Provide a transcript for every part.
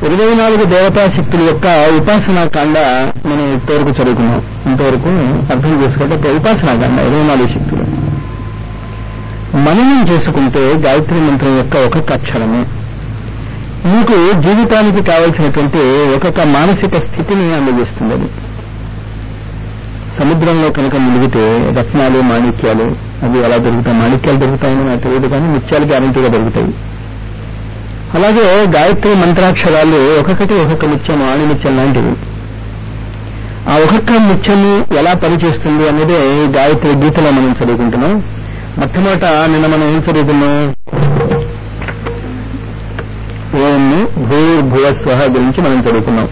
ఇరవై నాలుగు దేవతా శక్తుల యొక్క ఉపాసనా కాండ మనం ఇంతవరకు చదువుకున్నాం ఇంతవరకు అర్థం చేసుకుంటే ఉపాసనా కాండ ఇరవై నాలుగు శక్తులు మననం చేసుకుంటే గాయత్రి మంత్రం యొక్క ఒక్కొక్క అక్షరము మీకు జీవితానికి కావలసినటువంటి ఒక్కొక్క మానసిక స్థితిని అందజేస్తుంది అది సముద్రంలో కనుక మునిగితే రత్నాలు మాణిక్యాలు అవి ఎలా దొరుకుతాయి మాణిక్యాలు దొరుకుతాయని నాకు తెలియదు కానీ ముత్యాలు గ్యారంటీగా దొరుకుతాయి అలాగే గాయత్రి మంత్రాక్షరాలు ఒక్కొక్కటి ఒక్కొక్క ముత్యం ఆణి ముత్యం లాంటివి ఆ ఒక్కొక్క ముత్యము ఎలా పనిచేస్తుంది అనేది గాయత్రి గీతలో మనం చదువుకుంటున్నాం మొట్టమొదట నిన్న మనం ఏం చదువుకున్నాం ఓం భూర్భువస్వ గురించి మనం చదువుకున్నాం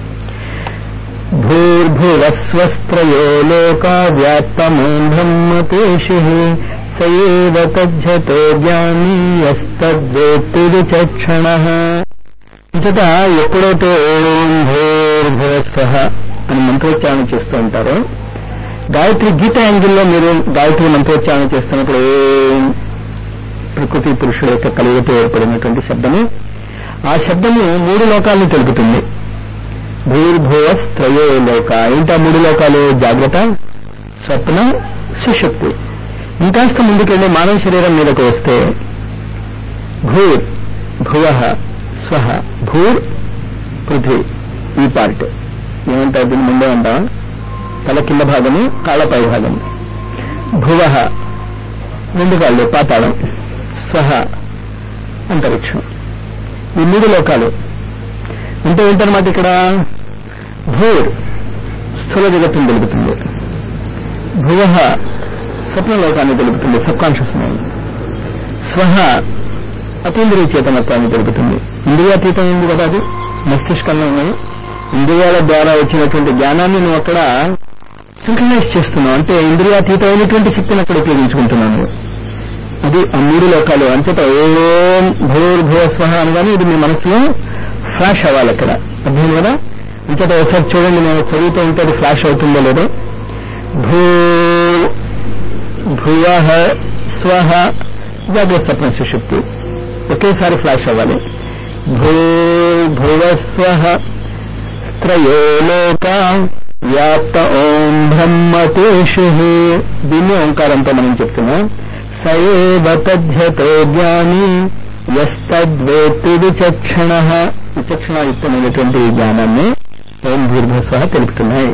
భూర్భువస్వస్త్రయో లోకా వ్యాప్తమో బ్రహ్మతేషి సయేవ తజ్జతో జ్ఞాని యస్తద్వేత్తి విచక్షణ ఇంచట ఎప్పుడైతే ఓం భూర్భువస్వ అని మంత్రోచ్చారణ చేస్తూ ఉంటారో గాయత్రి గీత యాంగిల్లో మీరు గాయత్రి మంత్రోచ్చారణ చేస్తున్నప్పుడు ఓం ప్రకృతి పురుషుల యొక్క కలిగితో ఏర్పడినటువంటి శబ్దము ఆ శబ్దము మూడు లోకాలను తెలుపుతుంది భూర్భువస్ త్రయో లోక ఇంకా మూడు లోకాలు జాగ్రత్త స్వప్న సుషుప్తి ఇంకాస్త ముందుకెళ్ళి మానవ శరీరం మీదకు వస్తే భూర్ భువ స్వహ భూర్ పృథ్వీ ఈ పార్ట్ ఏమంటారు దీని ముందే అంటావా తల కింద భాగము కాళ్ళ పై భాగము భువ రెండు కాళ్ళు పాతాళం స్వహ అంతరిక్షం ఈ మూడు లోకాలు అంటే ఏంటన్నమాట ఇక్కడ భూర్ స్థూల జగత్తును తెలుపుతుంది భువ స్వప్న లోకాన్ని తెలుపుతుంది సబ్ కాన్షియస్ మైండ్ స్వహ అతీంద్రియ చేతనత్వాన్ని తెలుపుతుంది ఇంద్రియాతీతం ఉంది కదా అది మస్తిష్కంలో ఉన్నది ఇంద్రియాల ద్వారా వచ్చినటువంటి జ్ఞానాన్ని నువ్వు అక్కడ సింక్రనైజ్ చేస్తున్నావు అంటే ఇంద్రియాతీతమైనటువంటి శక్తిని అక్కడ ఉపయోగించుకుంటున్నాను అది ఆ మూడు లోకాలు అంతటా ఓం భూర్భువ స్వహ అనగానే ఇది మీ మనసులో ఫ్లాష్ అవ్వాలి అక్కడ అర్థం కదా అంతటా ఒకసారి చూడండి నేను చదువుతూ ఉంటే అది ఫ్లాష్ అవుతుందో లేదో భూ భువ స్వహ జాగ్రత్త స్వప్న సుషుప్తి ఒకేసారి ఫ్లాష్ అవ్వాలి భూ భువ స్వహ స్త్రయో లోక వ్యాప్త ఓం బ్రహ్మతేషు దీన్ని ఓంకారంతో మనం చెప్తున్నాం సయేవ తథ్యతో జ్ఞాని యస్తద్వేత్తి విచక్షణ విచక్షణయుక్తమైనటువంటి ఈ జ్ఞానాన్ని ఓం భూర్భస్వ తెలుపుతున్నాయి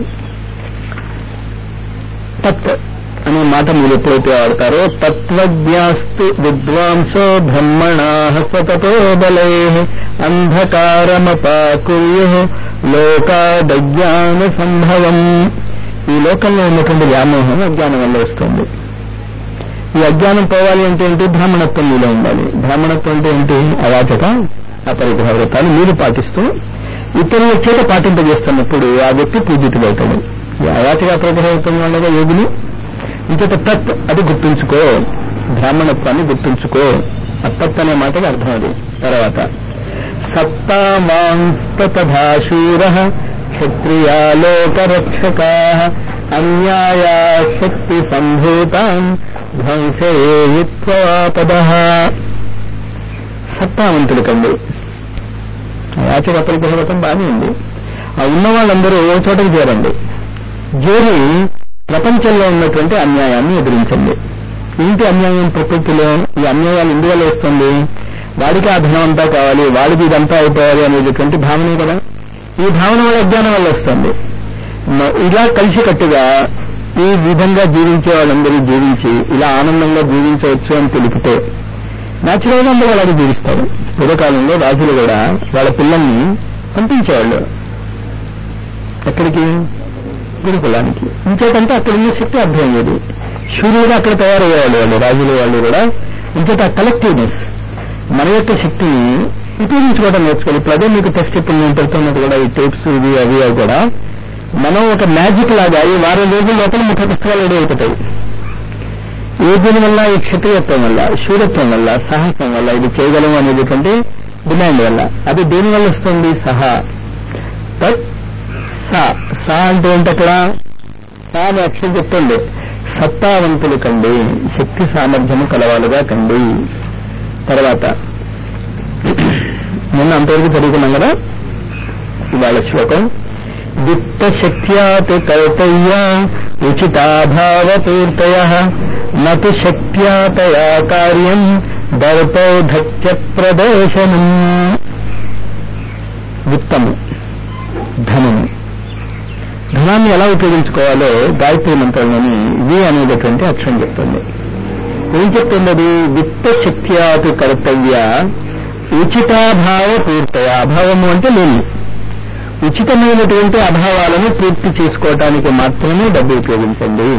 తత్ అనే మాట మీరు ఎప్పుడైతే వాడతారో తత్వజ్ఞాస్తు విద్వాంసో బ్రహ్మణా సతతో బలై అంధకారమపాకుర్యు లోకాదజ్ఞాన సంభవం ఈ లోకంలో ఉన్నటువంటి వ్యామోహం అజ్ఞానం వల్ల వస్తుంది ఈ అజ్ఞానం పోవాలి అంటే ఏంటి బ్రాహ్మణత్వం మీలో ఉండాలి బ్రాహ్మణత్వం అంటే ఏంటి అవాచక అపరిగ్రహ వ్రతాలు మీరు పాటిస్తూ ఇతరుల చేత పాటింపజేస్తున్నప్పుడు ఆ వ్యక్తి పూజితుడవుతాడు ఈ అవాచక అపరిగ్రహ వ్రతం వాళ్ళగా యోగులు ఇంచేత తత్ అది గుర్తుంచుకో బ్రాహ్మణత్వాన్ని గుర్తుంచుకో అత్తత్ అనే మాటకి అర్థం అది తర్వాత సత్తా మాంస్తథాశూర క్షత్రియాలోకరక్షకా అన్యాయా శక్తి సంభూతాన్ ధ్వంసేత్వాపద సత్తావంతులు కండి యాచక అపరిగ్రహం బాగానే ఉంది ఆ ఉన్న వాళ్ళందరూ ఓ చోటకి చేరండి చేరి ప్రపంచంలో ఉన్నటువంటి అన్యాయాన్ని ఎదిరించండి ఏంటి అన్యాయం ప్రకృతిలో ఈ అన్యాయాలు ఎందువల్ల వస్తుంది వాడికి ఆ ధనం అంతా కావాలి వాడికి ఇదంతా అయిపోవాలి అనేటటువంటి భావనే కదా ఈ భావన వల్ల అజ్ఞానం వల్ల వస్తుంది ఇలా కలిసికట్టుగా ఈ విధంగా జీవించే వాళ్ళందరూ జీవించి ఇలా ఆనందంగా జీవించవచ్చు అని తెలిపితే న్యాచురల్ గా అందరూ అలాగే జీవిస్తారు పూర్వకాలంలో రాజులు కూడా వాళ్ళ పిల్లల్ని పంపించేవాళ్ళు ఎక్కడికి గురుకులానికి ఇంచేతంటే అక్కడ ఉన్న శక్తి అర్థమయ్యేది సూర్యుడు అక్కడ తయారయ్యేవాళ్ళు వాళ్ళు రాజులు వాళ్ళు కూడా ఇంచేత కలెక్టివ్నెస్ మన యొక్క శక్తిని ఉపయోగించుకోవడం నేర్చుకోవాలి ఇప్పుడు అదే మీకు టెస్ట్ ఇప్పుడు నేను పెడుతున్నది కూడా ఈ టేప్స్ ఇవి అవి అవి కూడా మనం ఒక మ్యాజిక్ లాగా ఈ వారం రోజుల లోపల ముప్పై పుస్తకాలు రెడీ అయిపోతాయి ఏ దీని వల్ల ఈ క్షత్రియత్వం వల్ల శూరత్వం వల్ల సాహసం వల్ల ఇది చేయగలం అనేటువంటి డిమాండ్ వల్ల అది దేని వల్ల వస్తుంది సహా తత్ సా సా అంటే ఏంటి అక్కడ సా అనే అక్షరం చెప్తుంది సత్తావంతులు కండి శక్తి సామర్థ్యము కలవాలుగా కండి తర్వాత నిన్న అంతవరకు చదువుకున్నాం కదా ఇవాళ శ్లోకం విత్తశక్త్యాత్ కర్తవ్య ఉచితాభావపూర్తయ నతు శక్త్యాతయా కార్యం దర్పౌధత్య ప్రదర్శనం విత్తము ధనము ధనాన్ని ఎలా ఉపయోగించుకోవాలో గాయత్రి మంత్రంలోని వి అనేటటువంటి అక్షరం చెప్తుంది ఏం చెప్తుంది అది విత్త శక్త్యాతు కర్తవ్య ఉచితాభావ పూర్తయ అభావము అంటే లేని ఉచితమైనటువంటి అభావాలను పూర్తి చేసుకోవటానికి మాత్రమే డబ్బు ఉపయోగించండి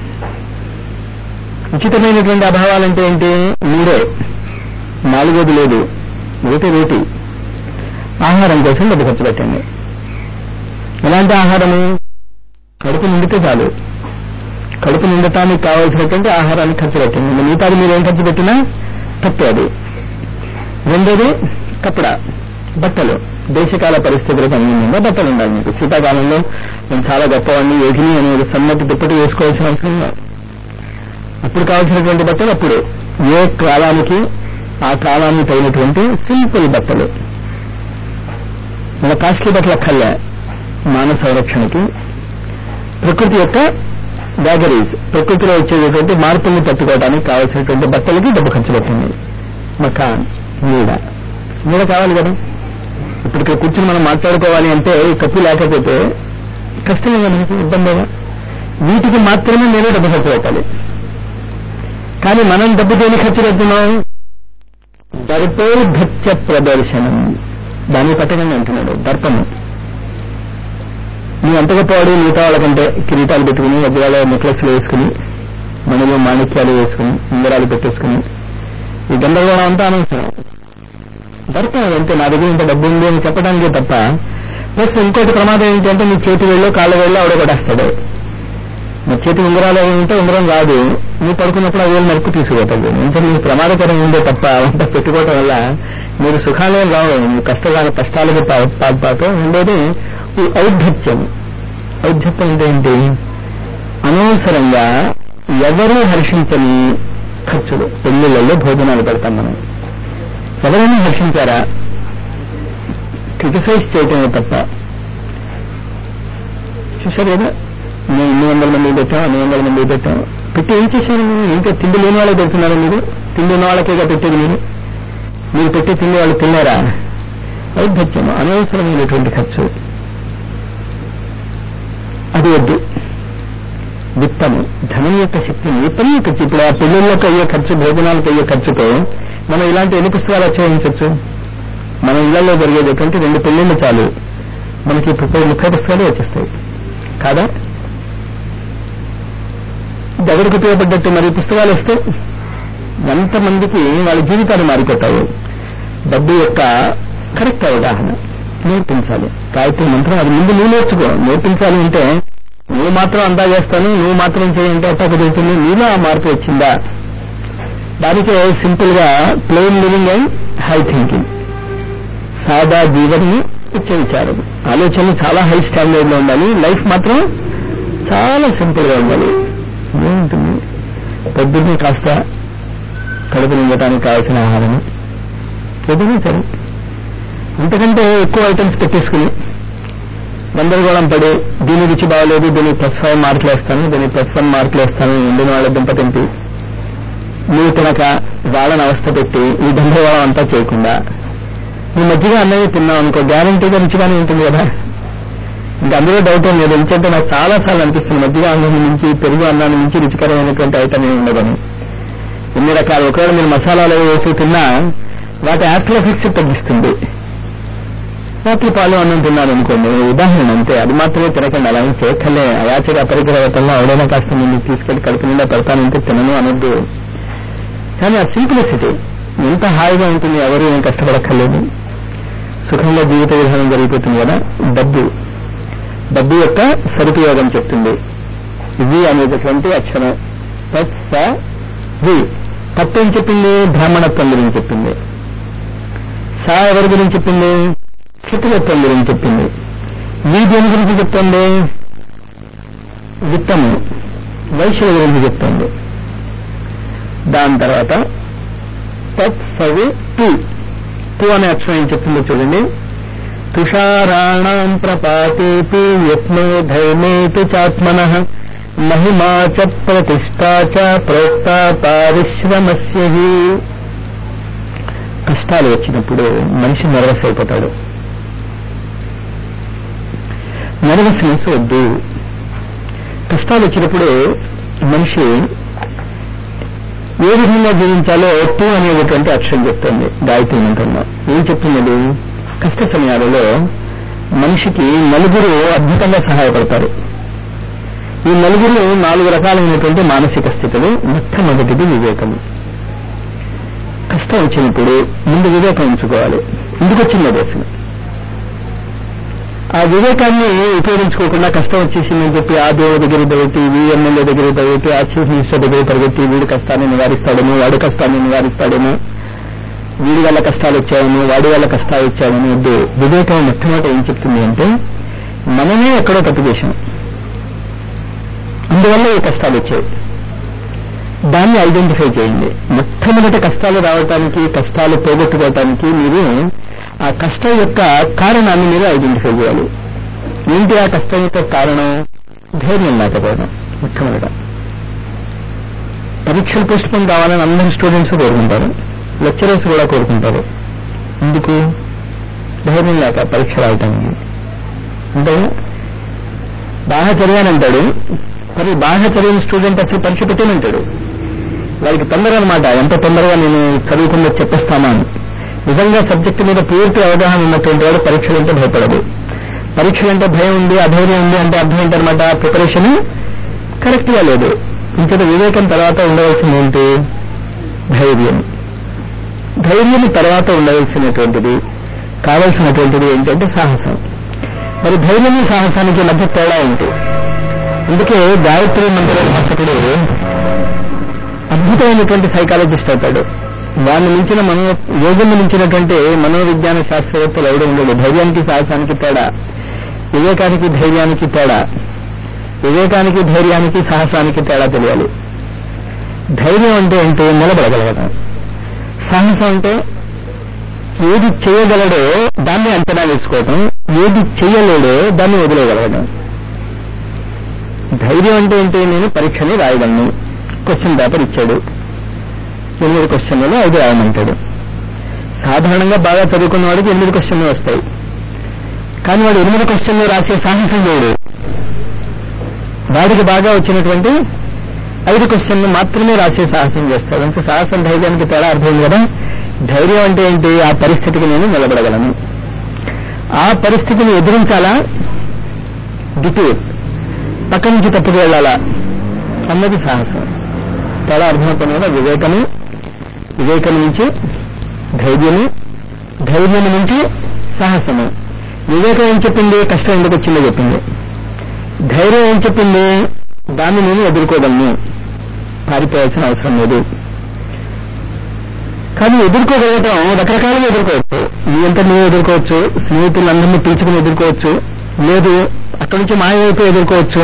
ఉచితమైనటువంటి అభావాలంటే ఏంటి మీరే నాలుగోది లేదు రోటి రోటి ఆహారం కోసం డబ్బు ఖర్చు పెట్టండి ఎలాంటి ఆహారము కడుపు నిండితే చాలు కడుపు నిండటానికి కావాల్సినటువంటి ఆహారాన్ని ఖర్చు పెట్టండి మిగతాది మీరు ఏం ఖర్చు పెట్టినా తప్పే అది రెండోది కప్పడ బట్టలు దేశకాల పరిస్థితులకు అనుగుణంగా బట్టలు ఉండాలి మీకు శీతాకాలంలో నేను చాలా గొప్పవాడిని యోగిని అనేది సన్నటి దుప్పటి వేసుకోవాల్సిన అవసరం లేదు అప్పుడు కావాల్సినటువంటి బట్టలు అప్పుడు ఏ కాలానికి ఆ కాలానికి తగినటువంటి సింపుల్ బట్టలు మన కాస్ట్లీ బట్టలు అక్కర్లే మానవ సంరక్షణకి ప్రకృతి యొక్క వ్యాగరీస్ ప్రకృతిలో వచ్చేటటువంటి మార్పుల్ని తట్టుకోవడానికి కావాల్సినటువంటి బట్టలకి డబ్బు ఖర్చు పెట్టండి మకాన్ నీడ నీడ కావాలి కదా ఇప్పుడు ఇక్కడ కూర్చుని మనం మాట్లాడుకోవాలి అంటే ఈ కప్పు లేకపోతే కష్టమే కదా మనకి ఇబ్బందిగా వీటికి మాత్రమే నేను డబ్బు ఖర్చు పెట్టాలి కానీ మనం డబ్బు దేని ఖర్చు పెడుతున్నాం దర్పోర్ధత్య ప్రదర్శనం దాన్ని పట్టకండి అంటున్నాడు దర్పము నీ అంత గొప్పవాడు మిగతా వాళ్ళకంటే కిరీటాలు పెట్టుకుని వజ్రాల నెక్లెస్లు వేసుకుని మనలో మాణిక్యాలు వేసుకుని ఉంగరాలు పెట్టేసుకుని ఈ గందరగోళం అంతా అనవసరం దర్పం అంటే నా దగ్గర ఇంత డబ్బు ఉంది అని చెప్పడానికే తప్ప ప్లస్ ఇంకోటి ప్రమాదం ఏంటంటే నీ చేతి వేళ్ళు కాళ్ళ వేళ్ళు ఆవిడ కొట్టేస్తాడు నా చేతి ఉంగరాలు అవి ఉంటే ఉంగరం రాదు నువ్వు పడుకున్నప్పుడు ఆ వేలు నరుకు తీసుకుపోతాడు ఇంకా నీకు ప్రమాదకరం ఉండే తప్ప అవంతా పెట్టుకోవటం వల్ల మీరు సుఖాలే రావు నువ్వు కష్టకాల కష్టాలకు పాటు ఉండేది ఈ ఔద్ధత్యం ఔద్ధత్యం అంటే ఏంటి అనవసరంగా ఎవరూ హర్షించని ఖర్చులు పెళ్లిళ్లలో భోజనాలు పెడతాం మనం ఎవరైనా హర్షించారా క్రిటిసైజ్ చేయటమే తప్ప చూశారు కదా మేము ఇన్ని వందల మంది పెట్టాం అన్ని వందల మంది పెట్టాం పెట్టి ఏం చేశారు మీరు ఇంకా తిండి లేని వాళ్ళకి పెడుతున్నారా మీరు తిండి ఉన్న వాళ్ళకేగా పెట్టేది మీరు మీరు పెట్టే తిండి వాళ్ళు తిన్నారా ఔద్ధత్యము అనవసరమైనటువంటి ఖర్చు అది వద్దు విత్తము ధనం యొక్క శక్తిని విపరీత ఖర్చు ఇప్పుడు ఆ పెళ్లిళ్ళకి అయ్యే ఖర్చు భోజనాలకు అయ్యే ఖర్చుతో మనం ఇలాంటి ఎన్ని పుస్తకాలు అచ్చయించవచ్చు మన ఇళ్లలో జరిగేటటువంటి రెండు పెళ్లిళ్ళు చాలు మనకి ముప్పై ముప్పై పుస్తకాలు వచ్చేస్తాయి కాదా ఎవరికి ఉపయోగపడ్డట్టు మరి పుస్తకాలు వస్తే ఎంతమందికి వాళ్ళ జీవితాలు మారిపోతాయి డబ్బు యొక్క కరెక్ట్ అవగాహన నేర్పించాలి గాయత్రి మంత్రం అది ముందు నువ్వు నేర్చుకో నేర్పించాలి అంటే నువ్వు మాత్రం అందా చేస్తాను నువ్వు మాత్రం చేయంటే అట్టా కుదురుతుంది నీలో ఆ మార్పు వచ్చిందా దానికే సింపుల్ గా plain living and high thinking సాదా జీవని ఉచ్చ విచారం ఆలోచనలు చాలా హై స్టాండర్డ్ లో ఉండాలి లైఫ్ మాత్రం చాలా సింపుల్ గా ఉండాలి ఏముంటుంది పొద్దున్నే కాస్త కడుపు నిండటానికి కావాల్సిన ఆహారం ఏదైనా సరే అంతకంటే ఎక్కువ ఐటమ్స్ పెట్టేసుకుని గందరగోళం పడి దీని రుచి బాగలేదు దీనికి ప్లస్ ఫైవ్ మార్కులు వేస్తాను దీనికి ప్లస్ వన్ మార్కులు వేస్తాను ఎండిన వాళ్ళ దుంప తెంపి నువ్వు తినక వాళ్ళని అవస్థ పెట్టి ఈ గందరగోళం అంతా చేయకుండా ఈ మధ్యగా అన్నయ్య తిన్నావు అనుకో గ్యారంటీగా రుచిగానే ఉంటుంది కదా ఇంకా అందులో డౌట్ ఏం లేదు ఎందుకంటే నాకు చాలా సార్లు అనిపిస్తుంది మధ్యగా అన్నం నుంచి పెరుగు అన్నాన్ని నుంచి రుచికరమైనటువంటి ఐటమ్ ఏమి ఉండదని ఎన్ని రకాలు ఒకవేళ మీరు మసాలాలు వేసి తిన్నా వాటి యాక్టిలఫిక్స్ తగ్గిస్తుంది రాత్రి పాలు అన్నం తిన్నాను అనుకోండి ఉదాహరణ అంతే అది మాత్రమే తినకండి అలా ఏం చేయక్కర్లే అయాచరి అపరిగ్రహతంలో ఎవడైనా కాస్త నేను తీసుకెళ్లి కడుపు నిండా పెడతానంటే తినను అనొద్దు కానీ ఆ సింప్లిసిటీ ఎంత హాయిగా ఉంటుంది ఎవరు ఏం కష్టపడక్కర్లేదు సుఖంగా జీవిత విధానం జరిగిపోతుంది కదా డబ్బు డబ్బు యొక్క సదుపయోగం చెప్తుంది వి అనేటటువంటి అక్షరం తత్ స వి తత్ ఏం చెప్పింది బ్రాహ్మణత్వం గురించి చెప్పింది సా ఎవరి గురించి చెప్పింది క్షత్రియత్వం గురించి చెప్పింది వి దేని గురించి చెప్తుంది విత్తము వైశ్యుల గురించి చెప్తుంది దాని తర్వాత తత్ సవి టు టు అనే అక్షరం ఏం చెప్తుందో చూడండి తుషారాణం ప్రపాతేపి యత్నో ధైర్మేతు చాత్మన మహిమా చ ప్రతిష్టా చ ప్రోక్త పారిశ్రమస్య హి. కష్టాలు వచ్చినప్పుడు మనిషి నర్వస్ అయిపోతాడు నర్వస్నెస్ వద్దు కష్టాలు వచ్చినప్పుడు మనిషి ఏ విధంగా జీవించాలో టూ అనేటటువంటి అక్షరం చెప్తుంది గాయత్రి మంత్రంలో ఏం చెప్తున్నది కష్ట సమయాలలో మనిషికి నలుగురు అద్భుతంగా సహాయపడతారు ఈ నలుగురు నాలుగు రకాలైనటువంటి మానసిక స్థితులు మొట్టమొదటిది వివేకము కష్టం వచ్చినప్పుడు ముందు వివేకం ఉంచుకోవాలి ఎందుకు వచ్చింది దేశం ఆ వివేకాన్ని ఉపయోగించుకోకుండా కష్టం వచ్చేసిందని చెప్పి ఆ దేవుడి దగ్గర తవ్వుతి ఈ ఎమ్మెల్యే దగ్గర తవ్వుతి ఆ చీఫ్ మినిస్టర్ దగ్గర పరిగెత్తి వీడి కష్టాన్ని నివారిస్తాడేమో వాడి కష్టాన్ని నివారిస్తాడేమో వీడి వల్ల కష్టాలు వచ్చాయని వాడి వల్ల కష్టాలు వచ్చాయని వద్దు వివేకం మొట్టమొదటి ఏం చెప్తుంది అంటే మనమే ఎక్కడో తప్పు చేశాం అందువల్ల ఈ కష్టాలు వచ్చాయి దాన్ని ఐడెంటిఫై చేయండి మొట్టమొదటి కష్టాలు రావటానికి కష్టాలు పోగొట్టుకోవటానికి మీరు ఆ కష్టం యొక్క కారణాన్ని మీరు ఐడెంటిఫై చేయాలి ఏంటి ఆ కష్టం యొక్క కారణం ధైర్యం లేకపోవడం మొట్టమొదట పరీక్షలు పోస్ట్ పోన్ కావాలని అందరు స్టూడెంట్స్ కోరుకుంటారు లెక్చరర్స్ కూడా కోరుకుంటారు ఎందుకు ధైర్యం లేక పరీక్ష రాయటానికి అంటే బాగా చదివానంటాడు మరి బాగా చదివిన స్టూడెంట్ అసలు పరీక్ష పెట్టేనంటాడు వాడికి తొందర అనమాట ఎంత తొందరగా నేను చదువుకుందో చెప్పేస్తానా అని నిజంగా సబ్జెక్టు మీద పూర్తి అవగాహన ఉన్నటువంటి వాడు పరీక్షలంటే భయపడదు పరీక్షలంటే భయం ఉంది అధైర్యం ఉంది అంటే అర్థం ఏంటనమాట ప్రిపరేషన్ కరెక్ట్ గా లేదు ఇంతటి వివేకం తర్వాత ఉండవలసింది ఏంటి ధైర్యం ధైర్యం తర్వాత ఉండవలసినటువంటిది కావలసినటువంటిది ఏంటంటే సాహసం మరి ధైర్యం సాహసానికి మధ్య తేడా ఏంటి అందుకే గాయత్రి మంత్ర భాషకుడు అద్భుతమైనటువంటి సైకాలజిస్ట్ అవుతాడు వాడిని మించిన మనో యోగం మించినటువంటి మనోవిజ్ఞాన శాస్త్రవేత్తలు ఎవడు ఉండడు ధైర్యానికి సాహసానికి తేడా వివేకానికి ధైర్యానికి తేడా వివేకానికి ధైర్యానికి సాహసానికి తేడా తెలియాలి ధైర్యం అంటే ఏంటి నిలబడగలగడం సాహసం అంటే ఏది చేయగలడో దాన్ని అంచనా వేసుకోవటం ఏది చేయలేడో దాన్ని వదిలేయగలగడం ధైర్యం అంటే ఏంటి నేను పరీక్షని రాయగలను క్వశ్చన్ పేపర్ ఇచ్చాడు ఎనిమిది క్వశ్చన్లలో ఐదు రాయమంటాడు సాధారణంగా బాగా చదువుకున్న వాడికి ఎనిమిది క్వశ్చన్లు వస్తాయి కానీ వాడు ఎనిమిది క్వశ్చన్లు రాసే సాహసం చేయడు వాడికి బాగా వచ్చినటువంటి ఐదు క్వశ్చన్లు మాత్రమే రాసే సాహసం చేస్తాడు అంటే సాహసం ధైర్యానికి తేడా అర్థమైంది కదా ధైర్యం అంటే ఏంటి ఆ పరిస్థితికి నేను నిలబడగలను ఆ పరిస్థితిని ఎదిరించాలా దిటు పక్క నుంచి తప్పుకు వెళ్ళాలా అన్నది సాహసం తేడా అర్థమవుతుంది కదా వివేకము వివేకం నుంచి ధైర్యము ధైర్యం నుంచి సాహసము వివేకం ఏం చెప్పింది కష్టం ఎందుకు వచ్చిందో చెప్పింది ధైర్యం ఏం చెప్పింది దాన్ని నేను ఎదుర్కోగలను పారిపోయాల్సిన అవసరం లేదు కానీ ఎదుర్కోగలగటం రకరకాలుగా ఎదుర్కోవచ్చు నీ అంతా నువ్వు ఎదుర్కోవచ్చు స్నేహితులందరినీ పిలుచుకుని ఎదుర్కోవచ్చు లేదు అక్కడి నుంచి మాయమైపు ఎదుర్కోవచ్చు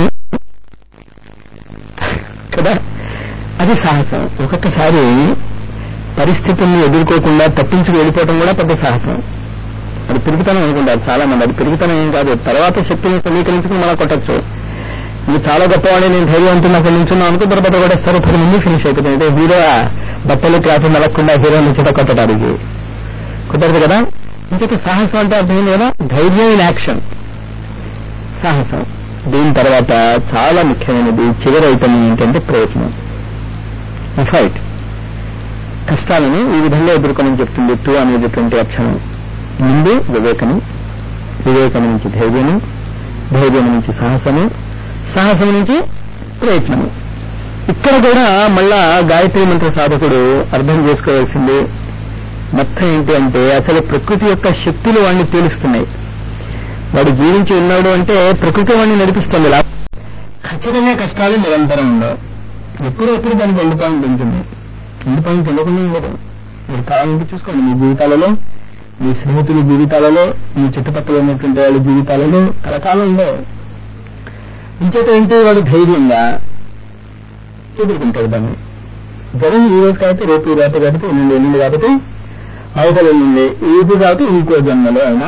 కదా అది సాహసం ఒక్కొక్కసారి పరిస్థితుల్ని ఎదుర్కోకుండా తప్పించుకు వెళ్ళిపోవడం కూడా పెద్ద సాహసం అది పిరుగుతనం అనుకుంటారు చాలా మంది అది పిరుగుతనం ఏం కాదు తర్వాత శక్తిని సమీకరించుకుని మళ్ళా కొట్టచ్చు నువ్వు చాలా గొప్పవాడే నేను ధైర్యవంతున్నా అక్కడ నుంచున్నావు అనుకో తర్వాత కొట్టేస్తారు పది మంది ఫినిష్ అయిపోతుంది అంటే హీరో బట్టలు క్లాసులు నలగకుండా హీరోని చేత కొట్టడానికి కుదరదు కదా ఇంకొక సాహసం అంటే అర్థమైంది కదా ధైర్యం ఇన్ యాక్షన్ సాహసం దీని తర్వాత చాలా ముఖ్యమైనది చివరి ఐటమ్ ఏంటంటే ప్రయత్నం ఫైట్ కష్టాలను ఈ విధంగా ఎదుర్కొనని చెప్తుంది టూ అనేటటువంటి అక్షరం ముందు వివేకము వివేకం నుంచి ధైర్యము ధైర్యం నుంచి సాహసము సాహసం నుంచి ప్రయత్నము ఇక్కడ కూడా మళ్ళా గాయత్రి మంత్ర సాధకుడు అర్థం చేసుకోవాల్సింది మొత్తం ఏంటి అంటే అసలు ప్రకృతి యొక్క శక్తులు వాడిని తేలుస్తున్నాయి వాడు జీవించి ఉన్నాడు అంటే ప్రకృతి వాడిని నడిపిస్తుంది లా- ఖచ్చితంగా కష్టాలు నిరంతరం ఉండవు ఎప్పుడు ఎప్పుడు దానికి ఎండ్ పాయింట్ ఉంటుంది ఎండ్ పాయింట్ తెలియకుండా ఉండదు మీరు కావాలంటే చూసుకోండి మీ జీవితాలలో మీ స్నేహితుల జీవితాలలో మీ చుట్టుపక్కల ఉన్నటువంటి వాళ్ళ జీవితాలలో కలకాలం ఉండవు ఇంచేత ఏంటి వాడు ధైర్యంగా ఎదుర్కొంటాడు దాన్ని జనం ఈ రోజు కాబట్టి రేపు రేపు కాబట్టి ఎల్లుండి ఎల్లుండి కాబట్టి అవతల ఎల్లుండి ఇది కాబట్టి ఇంకో జన్మలో అయినా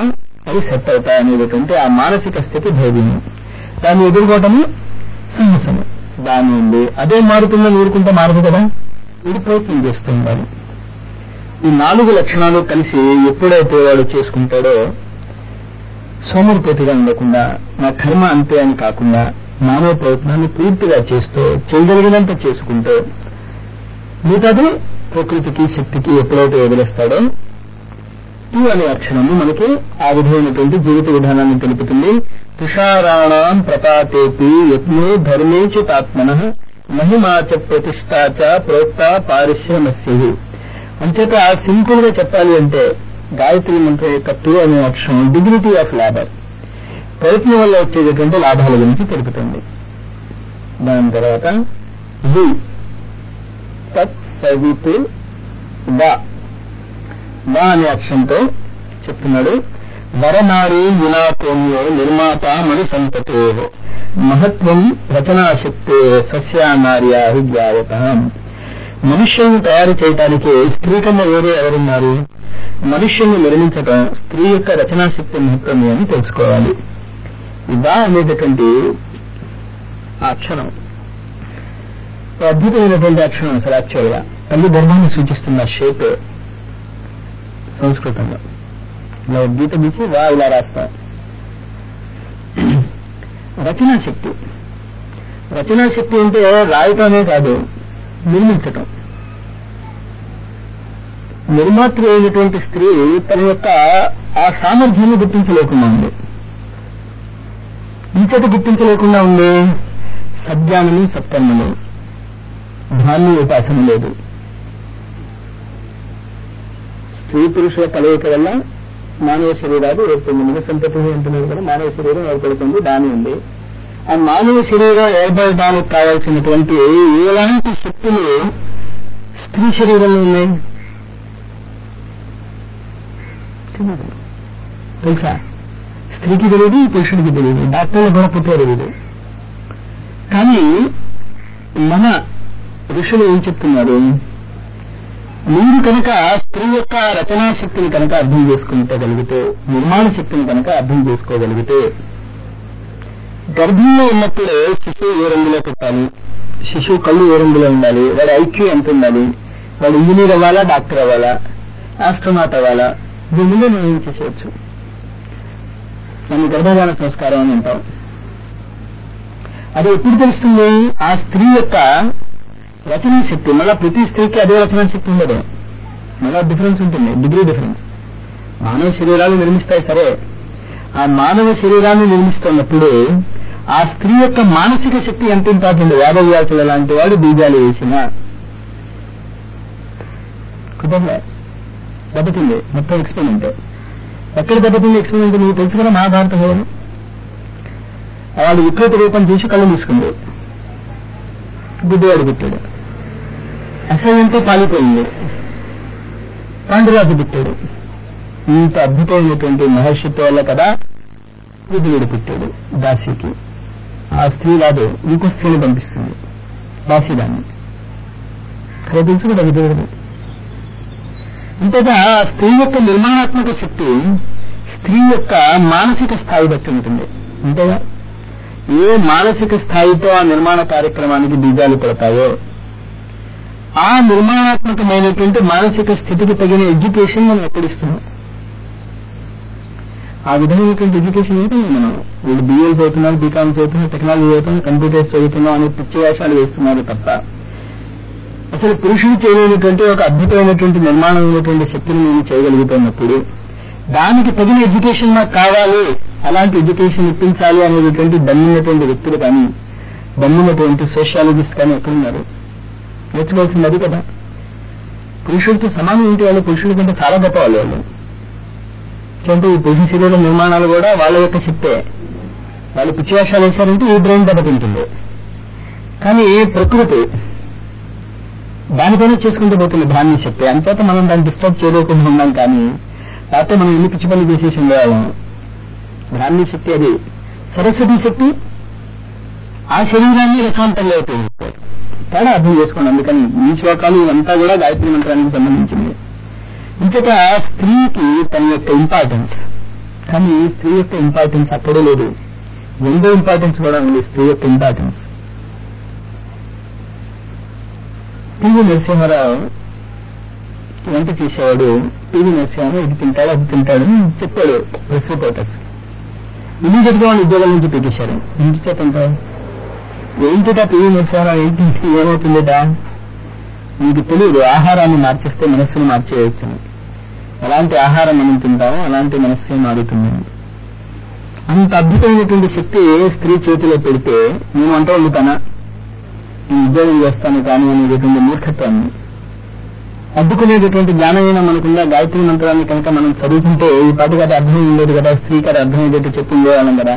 అవి సెట్ అవుతాయి అనేటువంటి ఆ మానసిక స్థితి ధైర్యం దాన్ని ఎదుర్కోవటము సాహసము దాని ఉంది అదే మారుతుందని ఊరుకుంటే మారదు కదా ఇది ప్రయత్నం చేస్తూ ఉండాలి ఈ నాలుగు లక్షణాలు కలిసి ఎప్పుడైతే వాడు చేసుకుంటాడో సోమరిపోతిగా ఉండకుండా నా కర్మ అంతే అని కాకుండా మానవ ప్రయత్నాన్ని పూర్తిగా చేస్తూ చేయగలిగినంత చేసుకుంటూ మిగతాది ప్రకృతికి శక్తికి ఎప్పుడైతే వదిలేస్తాడో టూ అనే అక్షరము మనకి ఆ విధమైనటువంటి జీవిత విధానాన్ని తెలుపుతుంది తుషారాణం ప్రతాపేపి యత్నో ధర్మేచుతాత్మన మహిమాచ ప్రతిష్టాచ ప్రోక్త పారిశ్రమస్యు అంచేత సింపుల్ గా చెప్పాలి అంటే గాయత్రి మంత్రం యొక్క టూ అనే అక్షరం డిగ్నిటీ ఆఫ్ లేబర్ ప్రయత్నం వల్ల వచ్చేటటువంటి లాభాల గురించి తెలుపుతుంది దాని తర్వాత యు తత్ సవితు వా వా అనే అక్షరంతో చెప్తున్నాడు వరనారీ వినాకోన్యో నిర్మాత మణి సంతతో మహత్వం రచనాశక్తే సస్యానార్యా విద్యావత మనుష్యులను తయారు చేయడానికి స్త్రీ కన్నా వేరే ఎవరున్నారు మనుష్యుల్ని నిర్మించడం స్త్రీ యొక్క రచనాశక్తి మహత్వమే అని తెలుసుకోవాలి ఇదా అనేటటువంటి ఆ అక్షరం అద్భుతమైనటువంటి అక్షరం అసలు యాక్చువల్గా తల్లి గర్భాన్ని సూచిస్తున్న షేప్ సంస్కృతంలో ఇలా గీత గీసి వా ఇలా రాస్తాం రచనా శక్తి రచనా శక్తి అంటే రాయటమే కాదు నిర్మించటం నిర్మాతృ అయినటువంటి స్త్రీ తన యొక్క ఆ సామర్థ్యాన్ని గుర్తించలేకుండా ఉంది ఇంతట గుర్తించలేకుండా ఉంది సద్జ్ఞానము సత్కర్మలు ధాన్య ఉపాసన లేదు స్త్రీ పురుషుల కలయిక వల్ల మానవ శరీరాలు ఏర్పడింది సంతతి అంటున్నారు కదా మానవ శరీరం ఏర్పడుతుంది దాని ఉంది ఆ మానవ శరీరం ఏర్పడడానికి కావాల్సినటువంటి ఎలాంటి శక్తులు స్త్రీ శరీరంలో ఉన్నాయి తెలుసా స్త్రీకి తెలియదు పురుషుడికి తెలియదు డాక్టర్లు కూడా పుట్టారు తెలియదు కానీ మన ఋషులు ఏం చెప్తున్నారు మీరు కనుక స్త్రీ యొక్క రచనా శక్తిని కనుక అర్థం చేసుకుంటగలిగితే నిర్మాణ శక్తిని కనుక అర్థం చేసుకోగలిగితే గర్భంలో ఉన్నప్పుడే శిశువు ఏ రంగులో పెట్టాలి శిశువు కళ్ళు ఏ రంగులో ఉండాలి వాడి ఐక్యూ ఎంత ఉండాలి వాడు ఇంజనీర్ అవ్వాలా డాక్టర్ అవ్వాలా ఆస్ట్రోనాట్ అవ్వాలా దీని మీద నిర్ణయం చేసేయచ్చు దాన్ని గర్భధాన సంస్కారం అని అంటాం అది ఎప్పుడు తెలుస్తుంది ఆ స్త్రీ యొక్క రచనా శక్తి మళ్ళా ప్రతి స్త్రీకి అదే రచనా శక్తి ఉండదు మళ్ళా డిఫరెన్స్ ఉంటుంది డిగ్రీ డిఫరెన్స్ మానవ శరీరాలు నిర్మిస్తాయి సరే ఆ మానవ శరీరాన్ని నిర్మిస్తున్నప్పుడు ఆ స్త్రీ యొక్క మానసిక శక్తి ఎంత ఇంపార్టెంట్ వేదవ్యాసుల లాంటి వాడు బీజాలు వేసిన కుటుంబం దెబ్బతింది మొత్తం ఎక్స్పెరిమెంట్ ఎక్కడ దెబ్బతింది ఎక్స్పెరిమెంట్ నీకు తెలుసు కదా మహాభారత హోరం వాడు వికృత రూపం చూసి కళ్ళు తీసుకుంది గుడ్డివాడు పుట్టాడు అసహ్యంతో పాలిపోయింది పాండురాజు పుట్టాడు ఇంత అద్భుతమైనటువంటి మహర్షిత్వ వల్ల కదా బుద్ధుడు పుట్టాడు దాసికి ఆ స్త్రీ రాదు ఇంకో స్త్రీని పంపిస్తుంది దాసి దాన్ని కదా తెలుసు కదా విధుడు అంతేగా ఆ స్త్రీ యొక్క నిర్మాణాత్మక శక్తి స్త్రీ యొక్క మానసిక స్థాయి బట్టి ఉంటుంది అంతేగా ఏ మానసిక స్థాయితో ఆ నిర్మాణ కార్యక్రమానికి బీజాలు పడతాయో ఆ నిర్మాణాత్మకమైనటువంటి మానసిక స్థితికి తగిన ఎడ్యుకేషన్ మనం ఎక్కడిస్తున్నాం ఆ విధమైనటువంటి ఎడ్యుకేషన్ ఏంటి మనం వీళ్ళు బీఏలు చదువుతున్నారు బీకామ్ చదువుతున్నారు టెక్నాలజీ చదువుతున్నారు కంప్యూటర్స్ చదువుతున్నాం అనే పిచ్చి వేషాలు వేస్తున్నారు తప్ప అసలు పురుషుడు చేయలేనటువంటి ఒక అద్భుతమైనటువంటి నిర్మాణం ఉన్నటువంటి శక్తిని నేను చేయగలుగుతున్నప్పుడు దానికి తగిన ఎడ్యుకేషన్ నాకు కావాలి అలాంటి ఎడ్యుకేషన్ ఇప్పించాలి అనేటువంటి దమ్మున్నటువంటి వ్యక్తులు కానీ దమ్మున్నటువంటి సోషియాలజిస్ట్ కానీ ఎక్కడున్నారు నేర్చుకోవాల్సింది అది కదా పురుషుడితో సమానం ఏంటి వాళ్ళు పురుషుడి కంటే చాలా గొప్ప వాళ్ళు వాళ్ళు అంటే ఈ పురుష శరీర నిర్మాణాలు కూడా వాళ్ళ యొక్క శక్తే వాళ్ళు పిచ్చివేషాలు వేశారంటే ఈ బ్రెయిన్ దెబ్బతింటుంది కానీ ప్రకృతి దానిపైన చేసుకుంటూ పోతుంది ధాన్య శక్తి అంచేత మనం దాన్ని డిస్టర్బ్ చేయలేకుండా ఉన్నాం కానీ లేకపోతే మనం ఎన్ని పిచ్చి పనులు చేసేసి ఉండేవాళ్ళం బ్రాహ్మీ శక్తి అది సరస్వతి శక్తి ఆ శరీరాన్ని రసవంతంగా ఉపయోగిస్తారు తేడా అర్థం చేసుకోండి అందుకని ఈ శ్లోకాలు ఇవంతా కూడా గాయత్రి మంత్రానికి సంబంధించింది ఇంచట స్త్రీకి తన యొక్క ఇంపార్టెన్స్ కానీ స్త్రీ యొక్క ఇంపార్టెన్స్ అక్కడే లేదు రెండో ఇంపార్టెన్స్ కూడా ఉంది స్త్రీ యొక్క ఇంపార్టెన్స్ పివి నరసింహారావు వంట చేసేవాడు పివి నరసింహారావు ఇది తింటాడు అది తింటాడు అని చెప్పాడు ప్రెస్ రిపోర్టర్స్ ఇమీడియట్ గా వాళ్ళు ఉద్యోగాల నుంచి పెట్టేశారు ఇంటి చేతంటారు ఏంటిటా పివి నరసింహారావు ఏంటి ఏమవుతుందిట మీకు తెలియదు ఆహారాన్ని మార్చేస్తే మనస్సును మార్చేయవచ్చు ఎలాంటి ఆహారం మనం తింటామో అలాంటి మనస్సే మారుతుంది అంత అద్భుతమైనటువంటి శక్తి స్త్రీ చేతిలో పెడితే నేను వంట వండుతానా నేను ఉద్యోగం చేస్తాను కానీ అనేటటువంటి మూర్ఖత్వాన్ని అడ్డుకునేటటువంటి జ్ఞానమైన మనకున్న గాయత్రి మంత్రాన్ని కనుక మనం చదువుకుంటే ఈ పాటికి అది అర్థం ఉండేది కదా స్త్రీకి అది అర్థమయ్యేటట్టు చెప్పుకోవాలం కదా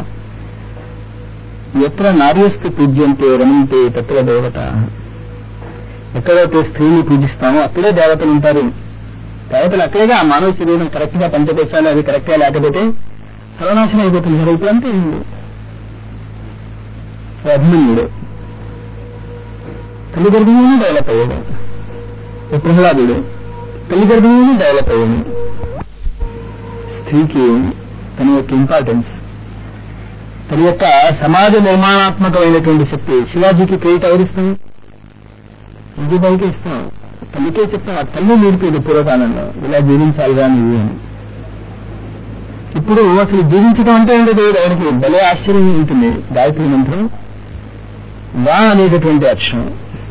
ఎత్ర నార్యస్తు పూజ్యంతే రమంతే తత్ర దేవత ఎక్కడైతే స్త్రీని పూజిస్తామో అక్కడే దేవతలు ఉంటారు దేవతలు అక్కడేగా ఆ మానవ శరీరం కరెక్ట్ గా పంచకోశాలు అది కరెక్ట్ గా లేకపోతే సర్వనాశనం అయిపోతుంది కదా ఇప్పుడు అంతే ఉంది అభిమన్యుడు తల్లి గర్భంలోనే డెవలప్ అయ్యాడు ఓ ప్రహ్లాదుడు తల్లి గర్భంలోనే డెవలప్ అయ్యాడు స్త్రీకి తన యొక్క ఇంపార్టెన్స్ తన యొక్క సమాజ నిర్మాణాత్మకమైనటువంటి శక్తి శివాజీకి క్రెడిట్ ఎవరిస్తాం విజయబాయికి ఇస్తాం తల్లికే చెప్తాం ఆ తల్లి నేర్పేది పూర్వకాలంలో ఇలా జీవించాలిగా నువ్వు అని ఇప్పుడు అసలు జీవించడం అంటే ఏంటో ఆయనకి భలే ఆశ్చర్యం ఉంటుంది గాయత్రి మంత్రం వా అనేటటువంటి అక్షరం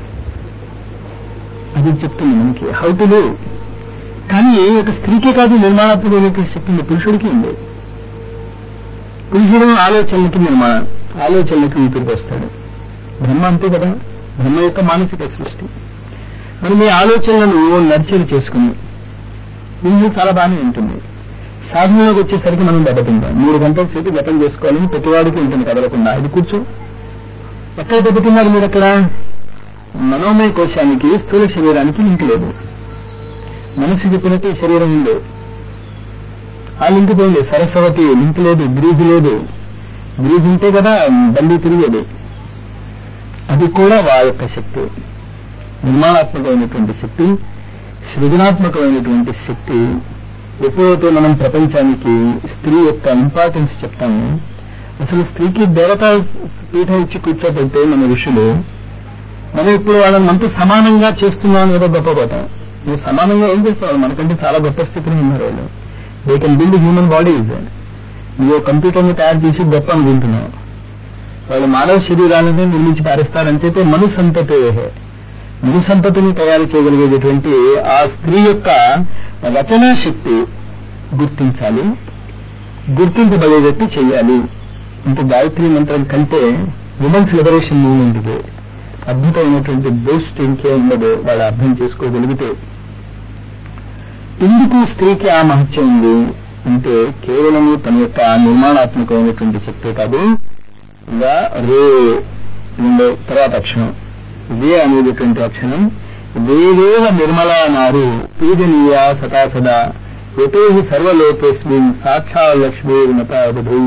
అది చెప్తుంది మనకి హౌ టు లివ్ కానీ ఒక స్త్రీకే కాదు నిర్మాణాత్మకమైనటువంటి శక్తి ఉంది పురుషుడికి ఉంది పురుషుడు ఆలోచనలకి నిర్మాణం ఆలోచనలకి ఊపిరికి వస్తాడు బ్రహ్మ అంతే కదా బ్రహ్మ యొక్క మానసిక సృష్టి మరి మీ ఆలోచనలను నర్చర్ చేసుకుని ఇది చాలా బాగానే ఉంటుంది సాధనలోకి వచ్చేసరికి మనం దెబ్బతింటాం మూడు గంటల సేపు జపం చేసుకోవాలని ప్రతివాడికి ఉంటుంది కదలకుండా అది కూర్చో ఎక్కడ దెబ్బతిన్నారు మీరు అక్కడ మనోమయ కోశానికి స్థూల శరీరానికి లింక్ లేదు మనసు చెప్పినట్టు ఈ శరీరం ఉంది ఆ లింక్ పోయింది సరస్వతి లింక్ లేదు బ్రీజ్ లేదు బ్రీజ్ ఉంటే కదా బండి తిరిగేది అది కూడా వా యొక్క శక్తి నిర్మాణాత్మకమైనటువంటి శక్తి సృజనాత్మకమైనటువంటి శక్తి ఎప్పుడైతే మనం ప్రపంచానికి స్త్రీ యొక్క ఇంపార్టెన్స్ చెప్తామో అసలు స్త్రీకి దేవతా పీఠం ఇచ్చి కూర్చోబెడితే మన ఋషులు మనం ఇప్పుడు వాళ్ళని మనతో సమానంగా చేస్తున్నాం ఏదో గొప్ప పోతాం నువ్వు సమానంగా ఏం చేస్తావు మనకంటే చాలా గొప్ప స్థితిలో ఉన్నారు వాళ్ళు they can build human bodies నువ్వు కంప్యూటర్ని తయారు చేసి గొప్ప అనుకుంటున్నావు వాళ్ళు మానవ శరీరాలను నిర్మించి పారేస్తారని చెప్పి మను సంతతే మను సంతతిని తయారు చేయగలిగేటటువంటి ఆ స్త్రీ యొక్క రచనా శక్తి గుర్తించాలి గుర్తింపబడేటట్టు చేయాలి ఇంత గాయత్రి మంత్రం కంటే విమెన్స్ లిబరేషన్ మూవ్మెంట్ ఇది అద్భుతమైనటువంటి బూస్ట్ ఇంకే ఉండదు వాళ్ళు అర్థం చేసుకోగలిగితే ఎందుకు స్త్రీకి ఆ మహత్యం ఉంది అంటే కేవలము తన యొక్క నిర్మాణాత్మకమైనటువంటి శక్తే కాదు గా రే రెండో తర్వాత అక్షరం వే అనేటటువంటి అక్షరం వేవేవ నిర్మలా నారు పూజనీయ సదా సదా ఎతో హి సర్వలోకేస్మిన్ సాక్షా లక్ష్మీర్మత బుధూ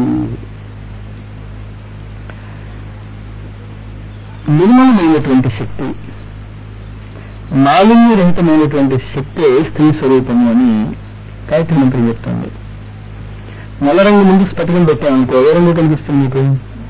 నిర్మలమైనటువంటి శక్తి మాలిన్యరహితమైనటువంటి శక్తే స్త్రీ స్వరూపము అని గాయత్రి మంత్రి చెప్తోంది నల్ల రంగు ముందు స్ఫటికం పెట్టామనుకో ఏ రంగు కనిపిస్తుంది మీకు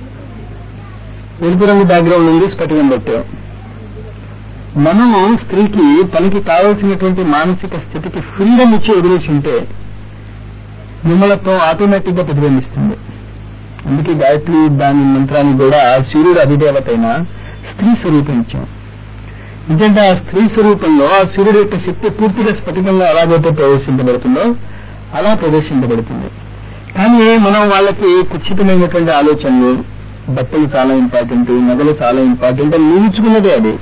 ఎరుపు రంగు బ్యాక్గ్రౌండ్ నుండి స్ఫటికం పెట్టాం మనము స్త్రీకి తనకి కావలసినటువంటి మానసిక స్థితికి ఫ్రీడమ్ ఇచ్చి వదిలేసి ఉంటే నిర్మలత్వం ఆటోమేటిక్ గా ప్రతిబింబిస్తుంది అందుకే గాయత్రి దాని మంత్రానికి కూడా సూర్యుడు అధిదేవత అయిన స్త్రీ స్వరూపం ఇచ్చాం ఎందుకంటే ఆ స్త్రీ స్వరూపంలో ఆ సూర్యుడు యొక్క శక్తి పూర్తిగా స్ఫటికంలో ఎలాగైతే ప్రవేశించబడుతుందో అలా ప్రవేశించబడుతుంది కానీ మనం వాళ్ళకి కుచితమైనటువంటి ఆలోచనలు బట్టలు చాలా ఇంపార్టెంట్ నగలు చాలా ఇంపార్టెంట్ అని నిలుచుకున్నదే అది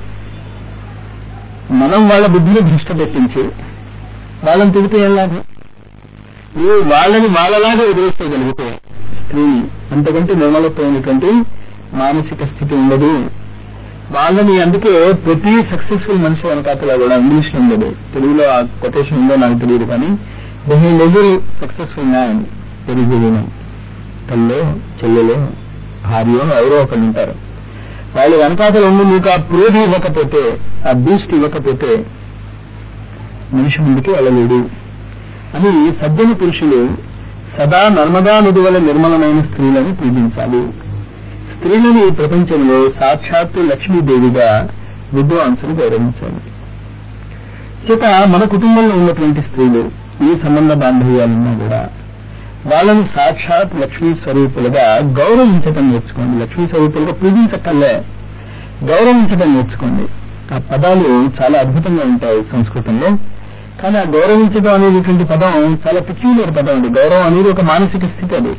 మనం వాళ్ళ బుద్ధిని దృష్టి పెట్టించి వాళ్ళని తిరిగితే ఏం లాభం నువ్వు వాళ్ళని వాళ్ళలాగా వదిలేసుకోగలిగితే స్త్రీని అంతకంటే నిర్మలత్వమైనటువంటి మానసిక స్థితి ఉండదు వాళ్ళని అందుకే ప్రతి సక్సెస్ఫుల్ మనిషి వెనకాతలా కూడా ఇంగ్లీష్ లో ఉండదు తెలుగులో ఆ కొటేషన్ ఉందో నాకు తెలియదు కానీ behind every successful man very women తల్లో చెల్లెలో భార్యో ఎవరో ఒకళ్ళు ఉంటారు వాళ్ళు వెనకాతలు ఉండి మీకు ఆ ప్రోధి ఇవ్వకపోతే ఆ బూస్ట్ ఇవ్వకపోతే మనిషి ముందుకి వెళ్ళలేడు అని సజ్జన పురుషులు సదా నర్మదా నది వల్ల నిర్మలమైన స్త్రీలను పూజించాలి స్త్రీలను ఈ ప్రపంచంలో సాక్షాత్తు లక్ష్మీదేవిగా విద్వాంసులు గౌరవించాలి చేత మన కుటుంబంలో ఉన్నటువంటి స్త్రీలు ఈ సంబంధ బాంధవ్యాలున్నా కూడా వాళ్ళని సాక్షాత్ లక్ష్మీ స్వరూపులుగా గౌరవించటం నేర్చుకోండి లక్ష్మీ స్వరూపులుగా పూజించక్కర్లే గౌరవించడం నేర్చుకోండి ఆ పదాలు చాలా అద్భుతంగా ఉంటాయి సంస్కృతంలో కానీ ఆ గౌరవించడం అనేటువంటి పదం చాలా పెక్యులర్ పదం అండి గౌరవం అనేది ఒక మానసిక స్థితి అది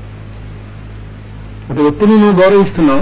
ఒక వ్యక్తిని నువ్వు గౌరవిస్తున్నావు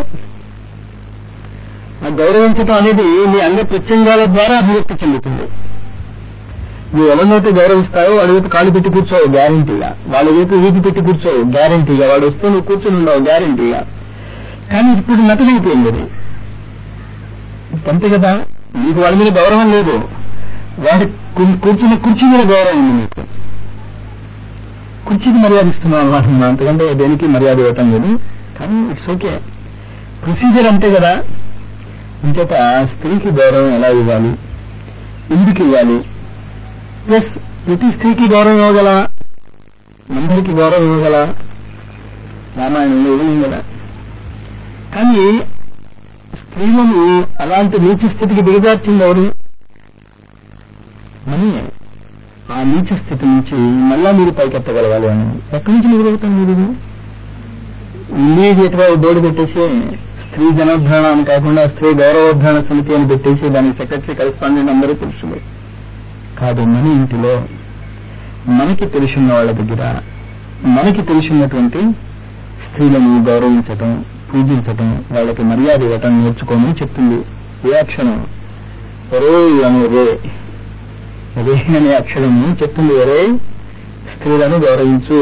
ఆ గౌరవించడం అనేది నీ అంగ ప్రత్యంగాల ద్వారా అభివ్యక్తి చెందుతుంది నువ్వు ఎవరినైతే గౌరవిస్తావో వాడి వైపు కాళ్ళు పెట్టి కూర్చోవు గ్యారంటీగా వాళ్ళ వైపు వీధి పెట్టి కూర్చోవు గ్యారంటీగా వాడు వస్తే నువ్వు కూర్చొని ఉండవు గ్యారంటీగా కానీ ఇప్పుడు నటనైపోయింది అది అంతే కదా నీకు వాళ్ళ మీద గౌరవం లేదు వాడి కు- కూర్చున్న కుర్చీ మీద గౌరవం ఉంది నీకు కుర్చీకి మర్యాద ఇస్తున్నావు అన్నమాట అంతకంటే దేనికి మర్యాద ఇవ్వటం లేదు కానీ ఇట్స్ ఓకే ప్రొసీజర్ అంతే కదా ఇంచేత స్త్రీకి గౌరవం ఎలా ఇవ్వాలి ఎందుకు ఇవ్వాలి ప్లస్ ప్రతి స్త్రీకి గౌరవం ఇవ్వగల అందరికీ గౌరవం ఇవ్వగల రామాయణంలో ఇవ్వలేం కదా కానీ స్త్రీలను అలాంటి నీచ స్థితికి దిగజార్చింది ఎవరు మనీ ఆ నీచ స్థితి నుంచి మళ్ళా మీరు పైకెత్తగలగాలి అని ఎక్కడి నుంచి మొదలవుతాం మీరు ఇది? ఇమ్మీడియట్ గా ఓ బోర్డు పెట్టేసి స్త్రీ జనోద్ధరణ అని కాకుండా స్త్రీ గౌరవోద్ధరణ సమితి అని పెట్టేసి దానికి సెక్రటరీ కరెస్పాండెంట్ అందరూ పురుషులే కాదు మన ఇంటిలో మనకి తెలిసిన వాళ్ళ దగ్గర మనకి తెలిసినటువంటి స్త్రీలను గౌరవించటం పూజించటం వాళ్ళకి మర్యాద ఇవ్వటం నేర్చుకోమని చెప్తుంది ఏ అక్షరం ఒరే అనే రే రే అనే అక్షరము చెప్తుంది ఒరే స్త్రీలను గౌరవించు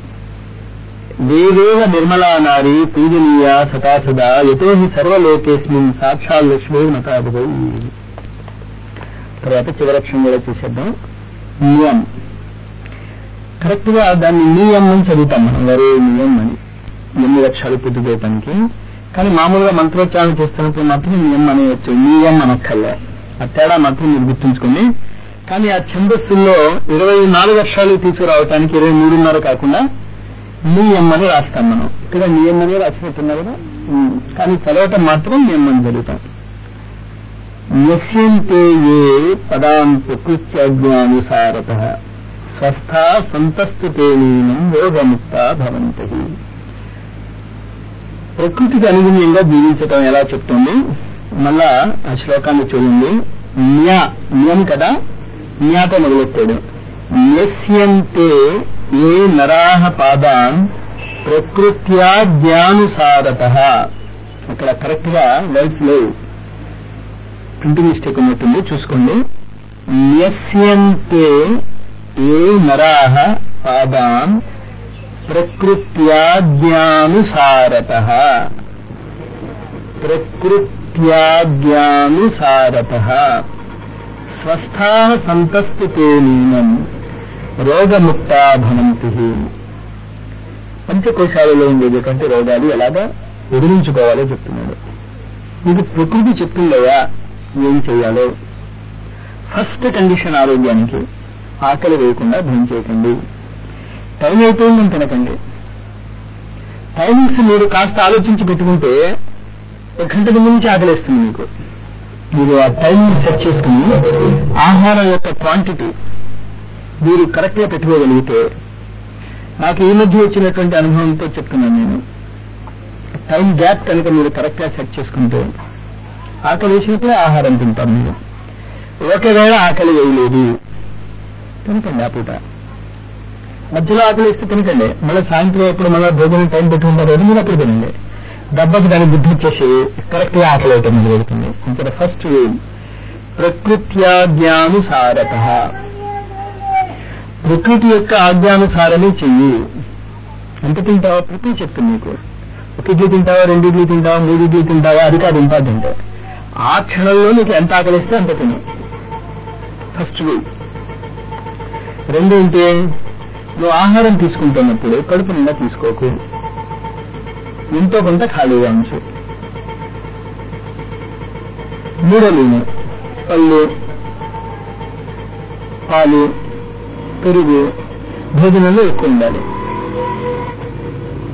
దేవేవ నిర్మలా నారి పూజనీయ సదా సదా యతో హి సర్వలోకేస్మిన్ సాక్షాత్ లక్ష్మీ నతాభుగై తర్వాత చివరక్షం కూడా చూసేద్దాం నియం కరెక్ట్ గా దాన్ని నియం అని చదువుతాం మనం వరే నియం అని ఎనిమిది అక్షరాలు పూర్తి చేయటానికి కానీ మామూలుగా మంత్రోచ్చారణ చేస్తున్నప్పుడు మాత్రం నియం అనేయచ్చు నియం అనక్కర్లే ఆ తేడా మాత్రం మీరు గుర్తుంచుకోండి కానీ ఆ ఛందస్సుల్లో ఇరవై నాలుగు అక్షరాలు తీసుకురావటానికి ఇరవై మూడున్నర కాకుండా నియం అని రాస్తాం మనం ఇక్కడ నియం అని రాసినట్టున్నా కదా ఉమ్. కానీ చదవటం మాత్రం నియం అని చదువుతాం న్యస్యంతే ఏ పదాన్ ప్రకృత్యజ్ఞానుసారత స్వస్థ సంతస్తుతే నీనం యోగముక్త భవంతి ప్రకృతికి అనుగుణ్యంగా జీవించటం ఎలా చెప్తుంది మళ్ళా ఆ శ్లోకాన్ని చూడండి న్యా న్యం కదా న్యాతో మొదలెట్టాడు న్యస్యంతే ఏ నరాహ పాదాన్ ప్రకృత్యా జ్ఞానుసారత అక్కడ కరెక్ట్ గా వర్డ్స్ లేవు ప్రింటింగ్ మిస్టేక్ ఉన్నట్టుంది చూసుకోండి న్యస్యంతే ఏ నరాహ పాదాన్ ప్రకృత్యాజ్ఞానుసారత ప్రకృత్యాజ్ఞానుసారత స్వస్థా సంతస్థితే నీనం రోగముక్తా భవంతి పంచకోశాలలో ఉండేటటువంటి రోగాలు ఎలాగా ఎదిరించుకోవాలో చెప్తున్నాడు మీకు ప్రకృతి చెప్తుందయ్యా ఏం చేయాలో ఫస్ట్ కండిషన్ ఆరోగ్యానికి ఆకలి వేయకుండా భయం చేయకండి టైం అయిపోయిందని తినకండి టైమింగ్స్ మీరు కాస్త ఆలోచించి పెట్టుకుంటే ఒక గంటకు ముందు ఆకలిస్తుంది మీకు మీరు ఆ టైమింగ్ సెట్ చేసుకుని ఆహారం యొక్క క్వాంటిటీ మీరు కరెక్ట్ గా పెట్టుకోగలిగితే నాకు ఈ మధ్య వచ్చినటువంటి అనుభవంతో చెప్తున్నాను నేను టైం గ్యాప్ కనుక మీరు కరెక్ట్ గా సెట్ చేసుకుంటే ఆకలి వేసినప్పుడే ఆహారం తింటారు మీరు ఒకవేళ ఆకలి వేయలేదు తినకండి ఆ పూట మధ్యలో ఆకలి వేస్తే తినకండి మళ్ళీ సాయంత్రం ఎప్పుడు మళ్ళీ భోజనం టైం పెట్టుకుంటారు కదా మీరు అప్పుడు తినండి దెబ్బకి దాని బుద్ధి వచ్చేసి కరెక్ట్ గా ఆకలి అయితే మొదలు పెడుతుంది ఇంకా ఫస్ట్ ప్రకృత్యాజ్ఞానుసారత ప్రకృతి యొక్క ఆజ్ఞానుసారమే చెయ్యి ఎంత తింటావా ప్రకృతి చెప్తుంది నీకు ఒక ఇడ్లీ తింటావా రెండు ఇడ్లీ తింటావా మూడు ఇడ్లీ తింటావా అది కాదు ఇంపార్టెంట్ ఆ క్షణంలో నీకు ఎంత ఆకలిస్తే అంత తిను ఫస్ట్ రూల్ రెండు ఏంటి నువ్వు ఆహారం తీసుకుంటున్నప్పుడు కడుపు నిండా తీసుకోకు ఎంతో కొంత ఖాళీగా ఉంచు మూడో నీళ్ళు పళ్ళు పాలు పెరుగు భోజనంలో ఎక్కువ ఉండాలి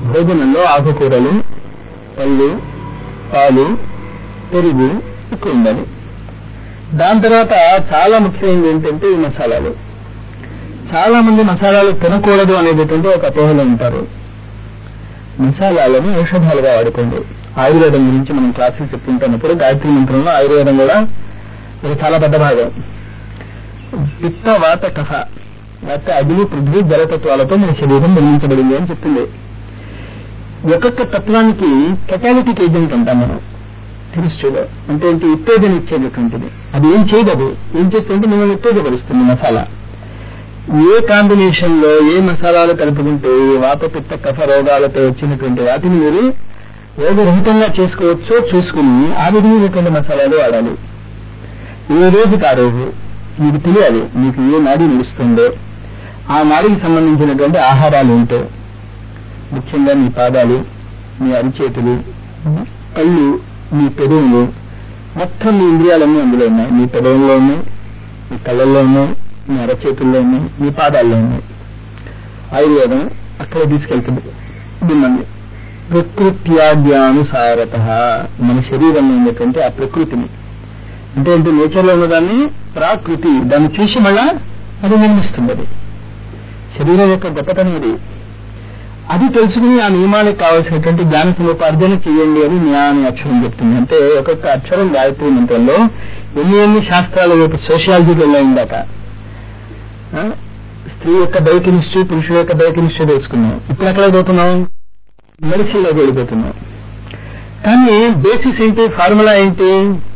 భోజనంలో ఆకుకూరలు పళ్ళు పాలు పెరుగు ఎక్కువ ఉండాలి దాని తర్వాత చాలా ముఖ్యమైనది ఏంటంటే ఈ మసాలాలు చాలా మంది మసాలాలు తినకూడదు అనేటటువంటి ఒక అపోహలో ఉంటారు మసాలాలను ఔషధాలుగా వాడుకోండి ఆయుర్వేదం గురించి మనం క్లాసులు చెప్పుకుంటున్నప్పుడు గాయత్రి మంత్రంలో ఆయుర్వేదం కూడా ఒక చాలా పెద్ద భాగం పిత్త వాత కఫ లేకపోతే అగ్ని పృథ్వీ జలతత్వాలతో మన శరీరం నిర్మించబడింది అని చెప్తుంది ఒక్కొక్క తత్వానికి కెటాలిటిక్ ఏజెంట్ అంటాం మనం కెమిస్ట్రీలో అంటే ఏంటి ఉత్తేజన ఇచ్చేటటువంటిది అది ఏం చేయదు అది ఏం చేస్తుంటే మిమ్మల్ని ఉత్తేజపరుస్తుంది మసాలా ఏ కాంబినేషన్ లో ఏ మసాలాలు కలుపుకుంటే ఈ వాత పిత్త కఫ రోగాలతో వచ్చినటువంటి వాటిని మీరు రోగరహితంగా చేసుకోవచ్చో చూసుకుని ఆ విధమైనటువంటి మసాలాలు వాడాలి ఏ రోజుకి ఆ రోజు మీకు తెలియాలి మీకు ఏ నాడి నడుస్తుందో ఆ నాడికి సంబంధించినటువంటి ఆహారాలు ఏంటో ముఖ్యంగా మీ పాదాలు మీ అరిచేతులు కళ్ళు మీ పెదవులు మొత్తం మీ ఇంద్రియాలన్నీ అందులో ఉన్నాయి మీ పెదవుల్లో ఉన్నాయి మీ కళ్ళల్లో ఉన్నాయి మీ అరచేతుల్లో ఉన్నాయి మీ పాదాల్లో ఉన్నాయి ఆయుర్వేదం అక్కడ తీసుకెళ్తుంది మిమ్మల్ని ప్రకృత్యాద్యానుసారత మన శరీరంలో ఉన్నటువంటి ఆ ప్రకృతిని అంటే ఏంటి నేచర్లో ఉన్నదాన్ని ప్రాకృతి దాన్ని చూసి మళ్ళా అది నిర్మిస్తుంది అది శరీరం యొక్క గొప్పతనం ఇది అది తెలుసుకుని ఆ నియమానికి కావలసినటువంటి జ్ఞాన సముపార్జన చేయండి అని న్యా అనే అక్షరం చెప్తుంది అంటే ఒక్కొక్క అక్షరం గాయత్రి మంత్రంలో ఎన్ని ఎన్ని శాస్త్రాల వైపు సోషియాలజీకి వెళ్ళయిందాక స్త్రీ యొక్క బయోకెమిస్ట్రీ పురుషుల యొక్క బయోకెమిస్ట్రీ తెలుసుకున్నాం ఇప్పుడు ఎక్కడ పోతున్నాం మెడిసిన్ లోకి వెళ్ళిపోతున్నాం కానీ బేసిస్ ఏంటి ఫార్ములా ఏంటి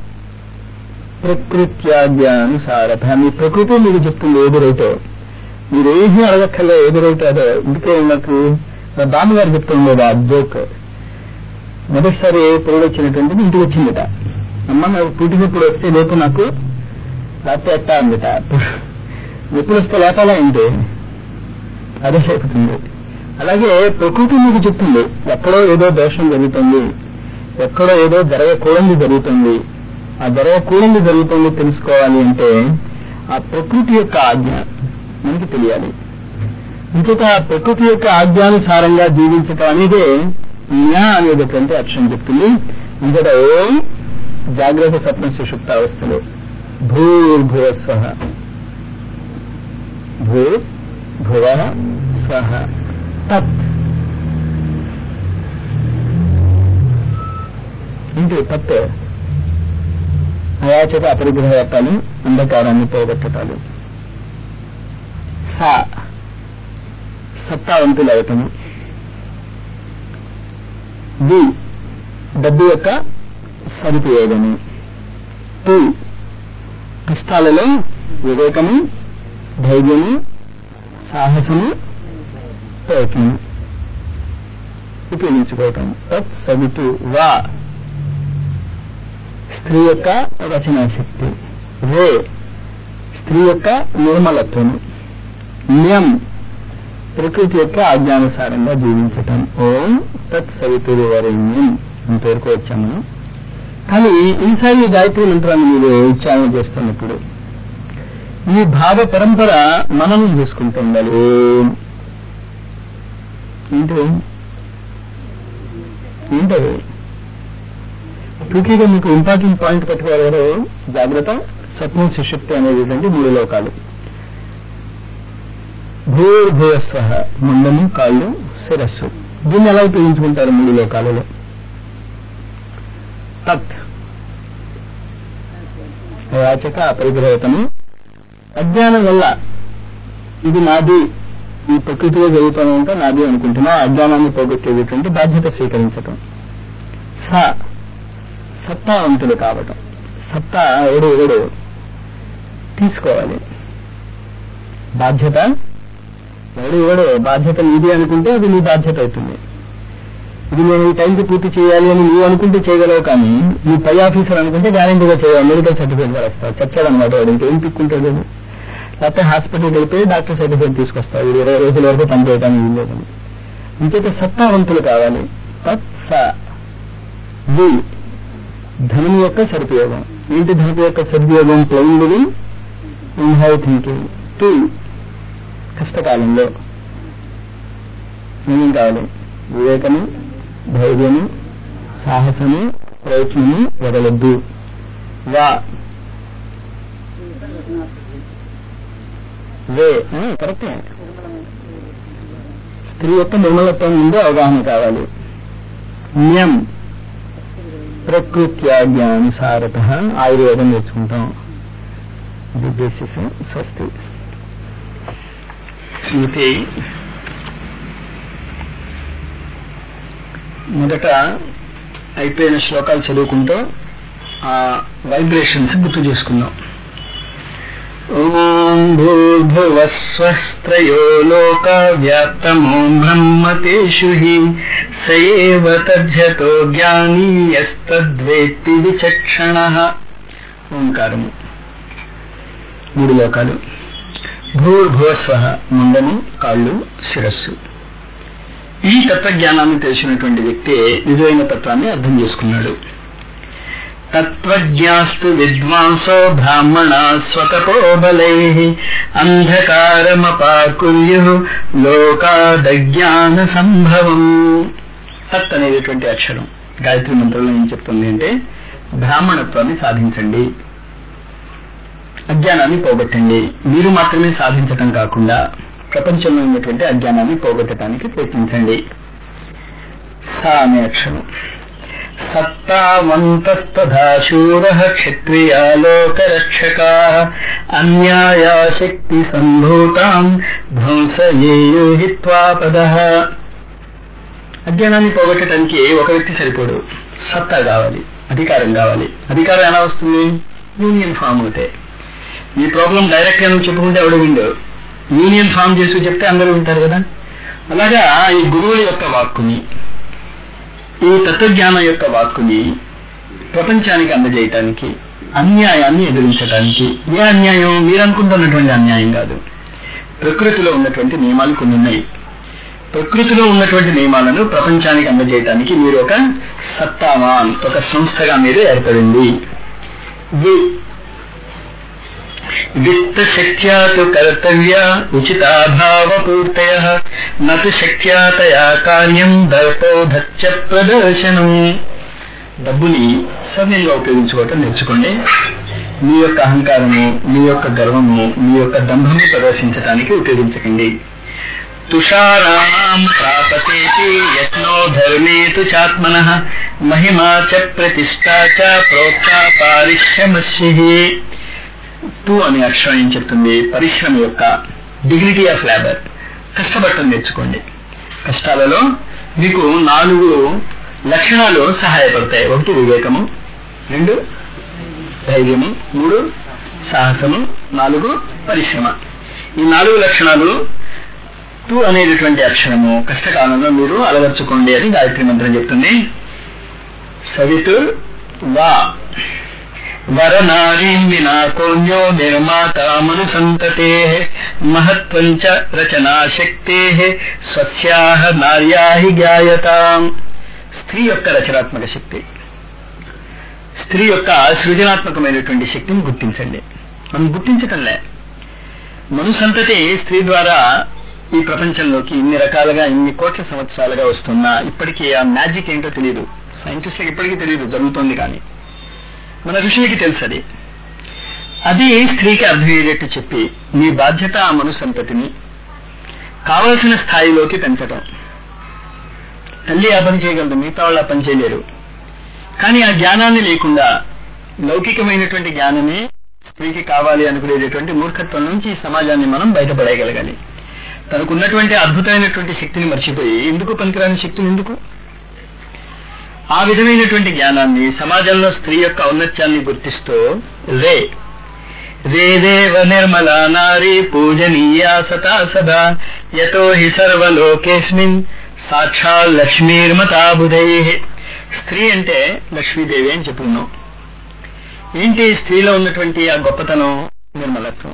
ప్రకృత్యాజ్ఞానుసారత మీ ప్రకృతి మీకు చెప్తుంది ఏది రైటో మీరు ఏమీ అడగక్కర్లే ఏది రైటో అదో ఇందుకే నాకు మా బామ్మగారు చెప్తుండేది ఆ జోక్ మొదటిసారి పురుడు వచ్చినటువంటి ఇంటికి వచ్చిందట అమ్మ నాకు పుట్టినప్పుడు వస్తే రేపు నాకు రాత్రి ఎట్టా అందట ఎప్పుడు వస్తే లేపాలా ఏంటి అదే చెప్తుంది అలాగే ప్రకృతి మీకు చెప్తుంది ఎక్కడో ఏదో దోషం జరుగుతుంది ఎక్కడో ఏదో జరగకూడదు జరుగుతుంది ఆ జరగకూడదు జరుగుతుంది తెలుసుకోవాలి అంటే ఆ ప్రకృతి యొక్క ఆజ్ఞ మనకి తెలియాలి ఇంకొక ప్రకృతి యొక్క ఆజ్ఞానుసారంగా జీవించటం అనేదే న్యా అనేటటువంటి అక్షరం చెప్తుంది ఇంకట ఓం జాగ్రత్త స్వప్న సుషుప్త అవస్థలో భూర్భువ స్వహ భూ భువ స్వహ తత్ ఏంటి తత్ అయాచక అపరిగ్రహటాలు అంధకారాన్ని పోగొట్టటాలు సా సత్తావంతులు అవటము ది డబ్బు యొక్క సదుపయోగము టూ కష్టాలలో వివేకము ధైర్యము సాహసము ప్రయత్నము ఉపయోగించుకోవటం తత్ సవితు వా స్త్రీ యొక్క రచనాశక్తి రే స్త్రీ యొక్క నిర్మలత్వము నియం ప్రకృతి యొక్క ఆజ్ఞానుసారంగా జీవించటం ఓం తత్ సవితురు వరేణ్యం ఇంతవరకు వచ్చాం మనం కానీ ఈసారి ఈ గాయత్రి మంత్రాన్ని మీరు ఉచ్చారణ చేస్తున్నప్పుడు ఈ భావ పరంపర మనం చేసుకుంటూ ఉండాలి ఓం ఏంటి ఏంటది టూకీగా మీకు ఇంపార్టెంట్ పాయింట్ పట్టుకోగలరు జాగ్రత్త స్వప్నం సుషుప్తి అనేటువంటి మూడు లోకాలు భూర్భూయస్వ ముండము కాళ్ళు శిరస్సు దీన్ని ఎలా ఉపయోగించుకుంటారు మూడు లోకాలలో తత్ యాచక అపరిగ్రహతము అజ్ఞానం వల్ల ఇది నాది ఈ ప్రకృతిలో జరుగుతూనే ఉంటే నాది అనుకుంటున్నా అజ్ఞానాన్ని పోగొట్టేటటువంటి బాధ్యత స్వీకరించటం స సత్తావంతులు కావటం సత్తా ఎవడు ఎవడు తీసుకోవాలి బాధ్యత ఎవడు ఎవడు బాధ్యత నీది అనుకుంటే అది నీ బాధ్యత అవుతుంది ఇది నేను ఈ టైంకి పూర్తి చేయాలి అని నువ్వు అనుకుంటే చేయగలవు కానీ నీ పై ఆఫీసర్ అనుకుంటే గ్యారంటీగా చేయాలి మెడికల్ సర్టిఫికేట్ కూడా వస్తావు చచ్చాడనమాట వాడు ఇంకేం పిక్కుంటాడు లేకపోతే హాస్పిటల్కి వెళ్ళిపోయి డాక్టర్ సర్టిఫికేట్ తీసుకొస్తావు వీడు ఇరవై రోజుల వరకు పనిచేయడానికి వీల్లేదని ఇంకేత సత్తావంతులు కావాలి తత్ స వి ధనం యొక్క సదుపయోగం ఏంటి ధనం యొక్క సదుపయోగం plain living in high thinking two కష్టకాలంలో ఏమేం కావాలి వివేకము ధైర్యము సాహసము ప్రయత్నము వదలొద్దు వా వే ఆ, కరెక్టే స్త్రీ యొక్క నిర్మలత్వం ముందు అవగాహన కావాలి న్యం ప్రకృత్యాజ్ఞానుసారత ఆయుర్వేదం నేర్చుకుంటాం ఇది బేసిస్ స్వస్తి స్మృతి మొదట అయిపోయిన శ్లోకాలు చదువుకుంటూ ఆ వైబ్రేషన్స్ గుర్తు చేసుకుందాం ఓం భూర్భువస్వస్త్రయో లోక వ్యాప్తమో బ్రహ్మ తేషు హి సయేవ తజ్జతో జ్ఞానీ యస్తద్వేత్తి విచక్షణ ఓంకారము మూడు లోకాలు భూర్భువస్వ ముండము కాళ్ళు శిరస్సు ఈ తత్వజ్ఞానాన్ని తెలిసినటువంటి వ్యక్తి నిజమైన తత్వాన్ని అర్థం చేసుకున్నాడు తత్వజ్ఞాస్తు విద్వాంసో బ్రాహ్మణ స్వతపోబలై అంధకారమపాకుర్యు లోకాదజ్ఞాన సంభవం తత్ అనేటటువంటి అక్షరం గాయత్రి మంత్రంలో ఏం చెప్తుంది అంటే బ్రాహ్మణత్వాన్ని సాధించండి అజ్ఞానాన్ని పోగొట్టండి మీరు మాత్రమే సాధించటం కాకుండా ప్రపంచంలో ఉన్నటువంటి అజ్ఞానాన్ని పోగొట్టడానికి ప్రయత్నించండి సా అనే అక్షరం సత్తావంతస్తథా శూర క్షత్రియాలోకరక్షకా అన్యాయా శక్తి సంభూతాం ధ్వంసయేయో హిత్వా పద అజ్ఞానాన్ని పోగొట్టడానికి ఒక వ్యక్తి సరిపోడు సత్తా కావాలి అధికారం కావాలి అధికారం ఎలా వస్తుంది యూనియన్ ఫామ్ అవుతే ఈ ప్రాబ్లం డైరెక్ట్ గా నువ్వు చెప్పుకుంటే ఎవడు విండు యూనియన్ ఫామ్ చేసి చెప్తే అందరూ వింటారు కదా అలాగా ఈ గురువుల యొక్క వాక్కుని ఈ తత్వజ్ఞానం యొక్క వాక్కుని ప్రపంచానికి అందజేయటానికి అన్యాయాన్ని ఎదిరించడానికి ఏ అన్యాయం మీరు అనుకుంటున్నటువంటి అన్యాయం కాదు ప్రకృతిలో ఉన్నటువంటి నియమాలు కొన్ని ఉన్నాయి ప్రకృతిలో ఉన్నటువంటి నియమాలను ప్రపంచానికి అందజేయటానికి మీరు ఒక సత్తావాన్ ఒక సంస్థగా మీరు ఏర్పడింది వి విత్తశక్త్యా తు కర్తవ్య ఉచితాభావపూర్తయ నతు శక్త్యా తయా కార్యం దర్పోధత్య ప్రదర్శనం డబ్బుని సవ్యంగా ఉపయోగించుకోవటం నేర్చుకోండి మీ యొక్క అహంకారము మీ యొక్క గర్వము మీ యొక్క దంభము ప్రదర్శించడానికి ఉపయోగించకండి తుషారాణం ప్రాపతేతి యత్నో ధర్మే తు చాత్మన మహిమా చ ప్రతిష్టా చ ప్రోక్త పారిశ్రమస్య టూ అనే అక్షరం ఏం చెప్తుంది పరిశ్రమ యొక్క డిగ్నిటీ ఆఫ్ లేబర్ కష్టపడటం నేర్చుకోండి కష్టాలలో మీకు నాలుగు లక్షణాలు సహాయపడతాయి ఒకటి వివేకము రెండు ధైర్యము మూడు సాహసము నాలుగు పరిశ్రమ ఈ నాలుగు లక్షణాలు టూ అనేటటువంటి అక్షరము కష్టకాలంలో మీరు అలవర్చుకోండి అని గాయత్రి మంత్రం చెప్తుంది సవితు వా వరనారీం వినా కోన్యో నిర్మాతామను సంతతే మహత్వం చ రచనాశక్తే స్వస్యాహ నార్యా హి జ్ఞాయతాం స్త్రీ యొక్క రచనాత్మక శక్తి స్త్రీ యొక్క సృజనాత్మకమైనటువంటి శక్తిని గుర్తించండి మనం గుర్తించటంలే మను సంతతి స్త్రీ ద్వారా ఈ ప్రపంచంలోకి ఇన్ని రకాలుగా ఇన్ని కోట్ల సంవత్సరాలుగా వస్తున్నా ఇప్పటికీ ఆ మ్యాజిక్ ఏంటో తెలియదు సైంటిస్టులకు ఇప్పటికీ తెలియదు జరుగుతోంది కానీ మన ఋషులకి తెలుసు అది అది స్త్రీకి అర్థమయ్యేటట్టు చెప్పి మీ బాధ్యత ఆ మను సంతతిని కావలసిన స్థాయిలోకి పెంచడం తల్లి ఆ పని చేయగలదు మిగతా వాళ్ళు ఆ పని చేయలేరు కానీ ఆ జ్ఞానాన్ని లేకుండా లౌకికమైనటువంటి జ్ఞానమే స్త్రీకి కావాలి అనుకునేటటువంటి మూర్ఖత్వం నుంచి ఈ సమాజాన్ని మనం బయటపడేయగలగాలి తనకున్నటువంటి అద్భుతమైనటువంటి శక్తిని మర్చిపోయి ఎందుకు పనికిరాని శక్తిని ఎందుకు ఆ విధమైనటువంటి జ్ఞానాన్ని సమాజంలో స్త్రీ యొక్క ఔన్నత్యాన్ని గుర్తిస్తూ రే వేదేవ నిర్మలా నారీ పూజనీయా సతా సదా యతో హి సర్వలోకేస్మిన్ సాక్షాత్ లక్ష్మీర్మతాబుధై స్త్రీ అంటే లక్ష్మీదేవి అని చెప్పుకున్నాం ఏంటి స్త్రీలో ఉన్నటువంటి ఆ గొప్పతనం నిర్మలత్వం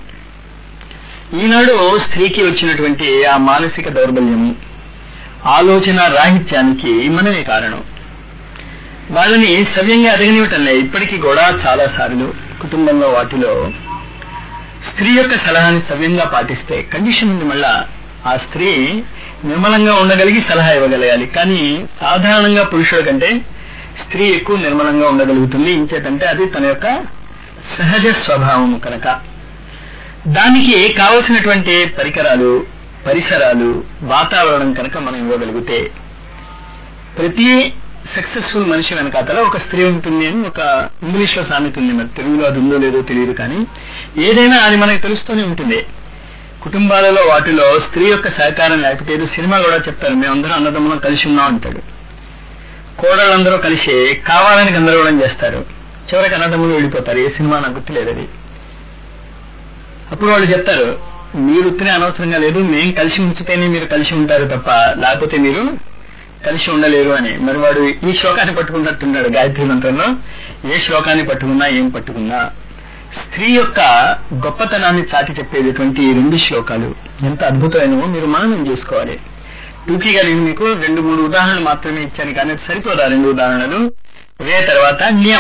ఈనాడు స్త్రీకి వచ్చినటువంటి ఆ మానసిక దౌర్బల్యము ఆలోచన రాహిత్యానికి మనమే కారణం వాళ్ళని సవ్యంగా అడగనివ్వటం లేదు ఇప్పటికీ కూడా చాలా సార్లు కుటుంబంలో వాటిలో స్త్రీ యొక్క సలహాని సవ్యంగా పాటిస్తే కండిషన్ ఉంది మళ్ళా ఆ స్త్రీ నిర్మలంగా ఉండగలిగి సలహా ఇవ్వగలగాలి కానీ సాధారణంగా పురుషుడి కంటే స్త్రీ ఎక్కువ నిర్మలంగా ఉండగలుగుతుంది ఇంచేతంటే అది తన యొక్క సహజ స్వభావం కనుక దానికి కావలసినటువంటి పరికరాలు పరిసరాలు వాతావరణం కనుక మనం ఇవ్వగలిగితే ప్రతి సక్సెస్ఫుల్ మనిషి వెనకాతల ఒక స్త్రీ ఉంటుంది అని ఒక ఇంగ్లీష్ లో సామెత ఉంది మరి తెలుగులో అది ఉందో లేదో తెలియదు కానీ ఏదైనా అది మనకు తెలుస్తూనే ఉంటుంది కుటుంబాలలో వాటిలో స్త్రీ యొక్క సహకారం లేకపోతే ఏదో సినిమా కూడా చెప్తారు మేమందరం అన్నదమ్ములం కలిసి ఉన్నాం అంటాడు కోడళ్ళందరూ కలిసి కావాలని గందరగోళం చేస్తారు చివరికి అన్నదమ్ములు వెళ్ళిపోతారు ఏ సినిమా నాకు గుర్తులేదు అది అప్పుడు వాళ్ళు చెప్తారు మీరు ఉత్తినే అనవసరంగా లేదు మేం కలిసి ఉంచితేనే మీరు కలిసి ఉంటారు తప్ప లేకపోతే మీరు కలిసి ఉండలేరు అని మరి వాడు ఈ శ్లోకాన్ని పట్టుకున్నట్టున్నాడు గాయత్రి మంత్రంలో ఏ శ్లోకాన్ని పట్టుకున్నా ఏం పట్టుకున్నా స్త్రీ యొక్క గొప్పతనాన్ని చాటి చెప్పేటటువంటి ఈ రెండు శ్లోకాలు ఎంత అద్భుతమైనవో మీరు మననం చేసుకోవాలి టూకీగా నేను మీకు రెండు మూడు ఉదాహరణలు మాత్రమే ఇచ్చాను కానీ అది సరిపోదా రెండు ఉదాహరణలు వే తర్వాత నియం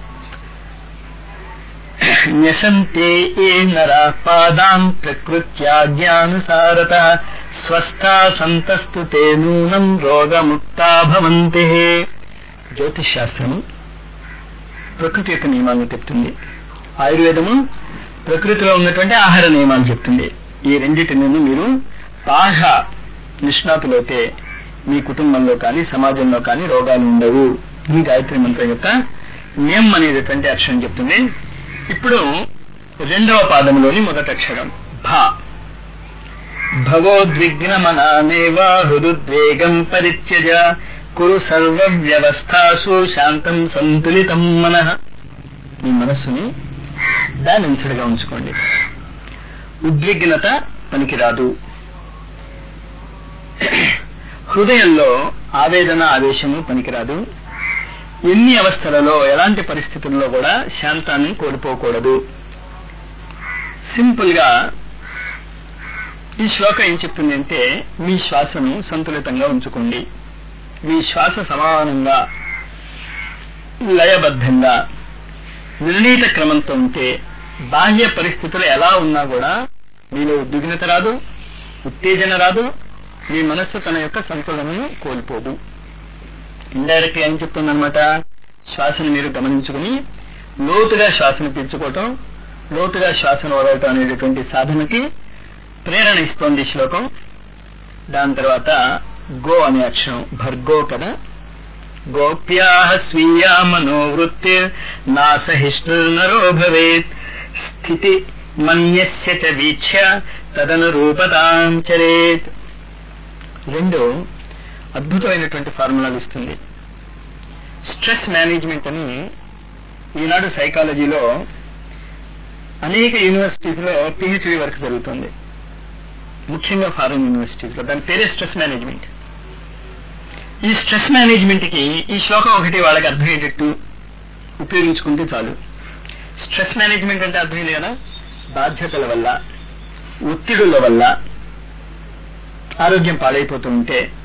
న్యసంతే ఏ నరా పాదాం ప్రకృత్యా జ్ఞానుసారత స్వస్థా సంతస్తు తే నూనం రోగముక్తా భవంతే జ్యోతిష్ శాస్త్రము ప్రకృతి యొక్క నియమాలను చెప్తుంది ఆయుర్వేదము ప్రకృతిలో ఉన్నటువంటి ఆహార నియమాలు చెప్తుంది ఈ రెండింటిని మీరు బాగా నిష్ణాతులైతే మీ కుటుంబంలో కానీ సమాజంలో కానీ రోగాలు ఉండవు ఈ గాయత్రి మంత్రం యొక్క నియం అనేటటువంటి అక్షరం చెప్తుంది ఇప్పుడు రెండవ పాదంలోని మొదటి అక్షరం భా భవోద్విగ్నమనానేవ హృదుద్వేగం పరిత్యజ కురు సర్వ వ్యవస్థాసు శాంతం సంతులితం మన మీ మనస్సుని బ్యాలెన్స్డ్ గా ఉంచుకోండి ఉద్విగ్నత పనికిరాదు హృదయంలో ఆవేదన ఆవేశము పనికిరాదు ఎన్ని అవస్థలలో ఎలాంటి పరిస్థితుల్లో కూడా శాంతాన్ని కోల్పోకూడదు సింపుల్ గా ఈ శ్లోకం ఏం చెప్తుంది అంటే మీ శ్వాసను సంతులితంగా ఉంచుకోండి మీ శ్వాస సమానంగా లయబద్ధంగా నిర్ణీత క్రమంతో ఉంటే బాహ్య పరిస్థితులు ఎలా ఉన్నా కూడా మీలో ఉద్విగ్నత రాదు ఉత్తేజన రాదు మీ మనస్సు తన యొక్క సంతులనను కోల్పోదు ఇండైరెక్ట్ గా ఏం చెప్తుందనమాట శ్వాసను మీరు గమనించుకుని లోతుగా శ్వాసను పీల్చుకోవటం లోతుగా శ్వాసను వదలటం అనేటటువంటి సాధనకి ప్రేరణ ఇస్తోంది ఈ శ్లోకం దాని తర్వాత గో అనే అక్షరం భర్గో కదా గోప్యా స్వీయా మనోవృత్తి నాసహిష్ణుర్నరో భవేత్ స్థితి మన్యస్య చ వీక్ష్య తదనురూపతాంచరేత్ రెండు అద్భుతమైనటువంటి ఫార్ములాలు ఇస్తుంది స్ట్రెస్ మేనేజ్మెంట్ అని ఈనాడు సైకాలజీలో అనేక యూనివర్సిటీస్ లో పిహెచ్డి వర్క్ జరుగుతుంది ముఖ్యంగా ఫారెన్ యూనివర్సిటీస్ లో దాని పేరే స్ట్రెస్ మేనేజ్మెంట్ ఈ స్ట్రెస్ మేనేజ్మెంట్ కి ఈ శ్లోకం ఒకటి వాళ్ళకి అర్థమయ్యేటట్టు ఉపయోగించుకుంటే చాలు స్ట్రెస్ మేనేజ్మెంట్ అంటే అర్థమైంది కదా బాధ్యతల వల్ల ఒత్తిడుల వల్ల ఆరోగ్యం పాడైపోతూ ఉంటే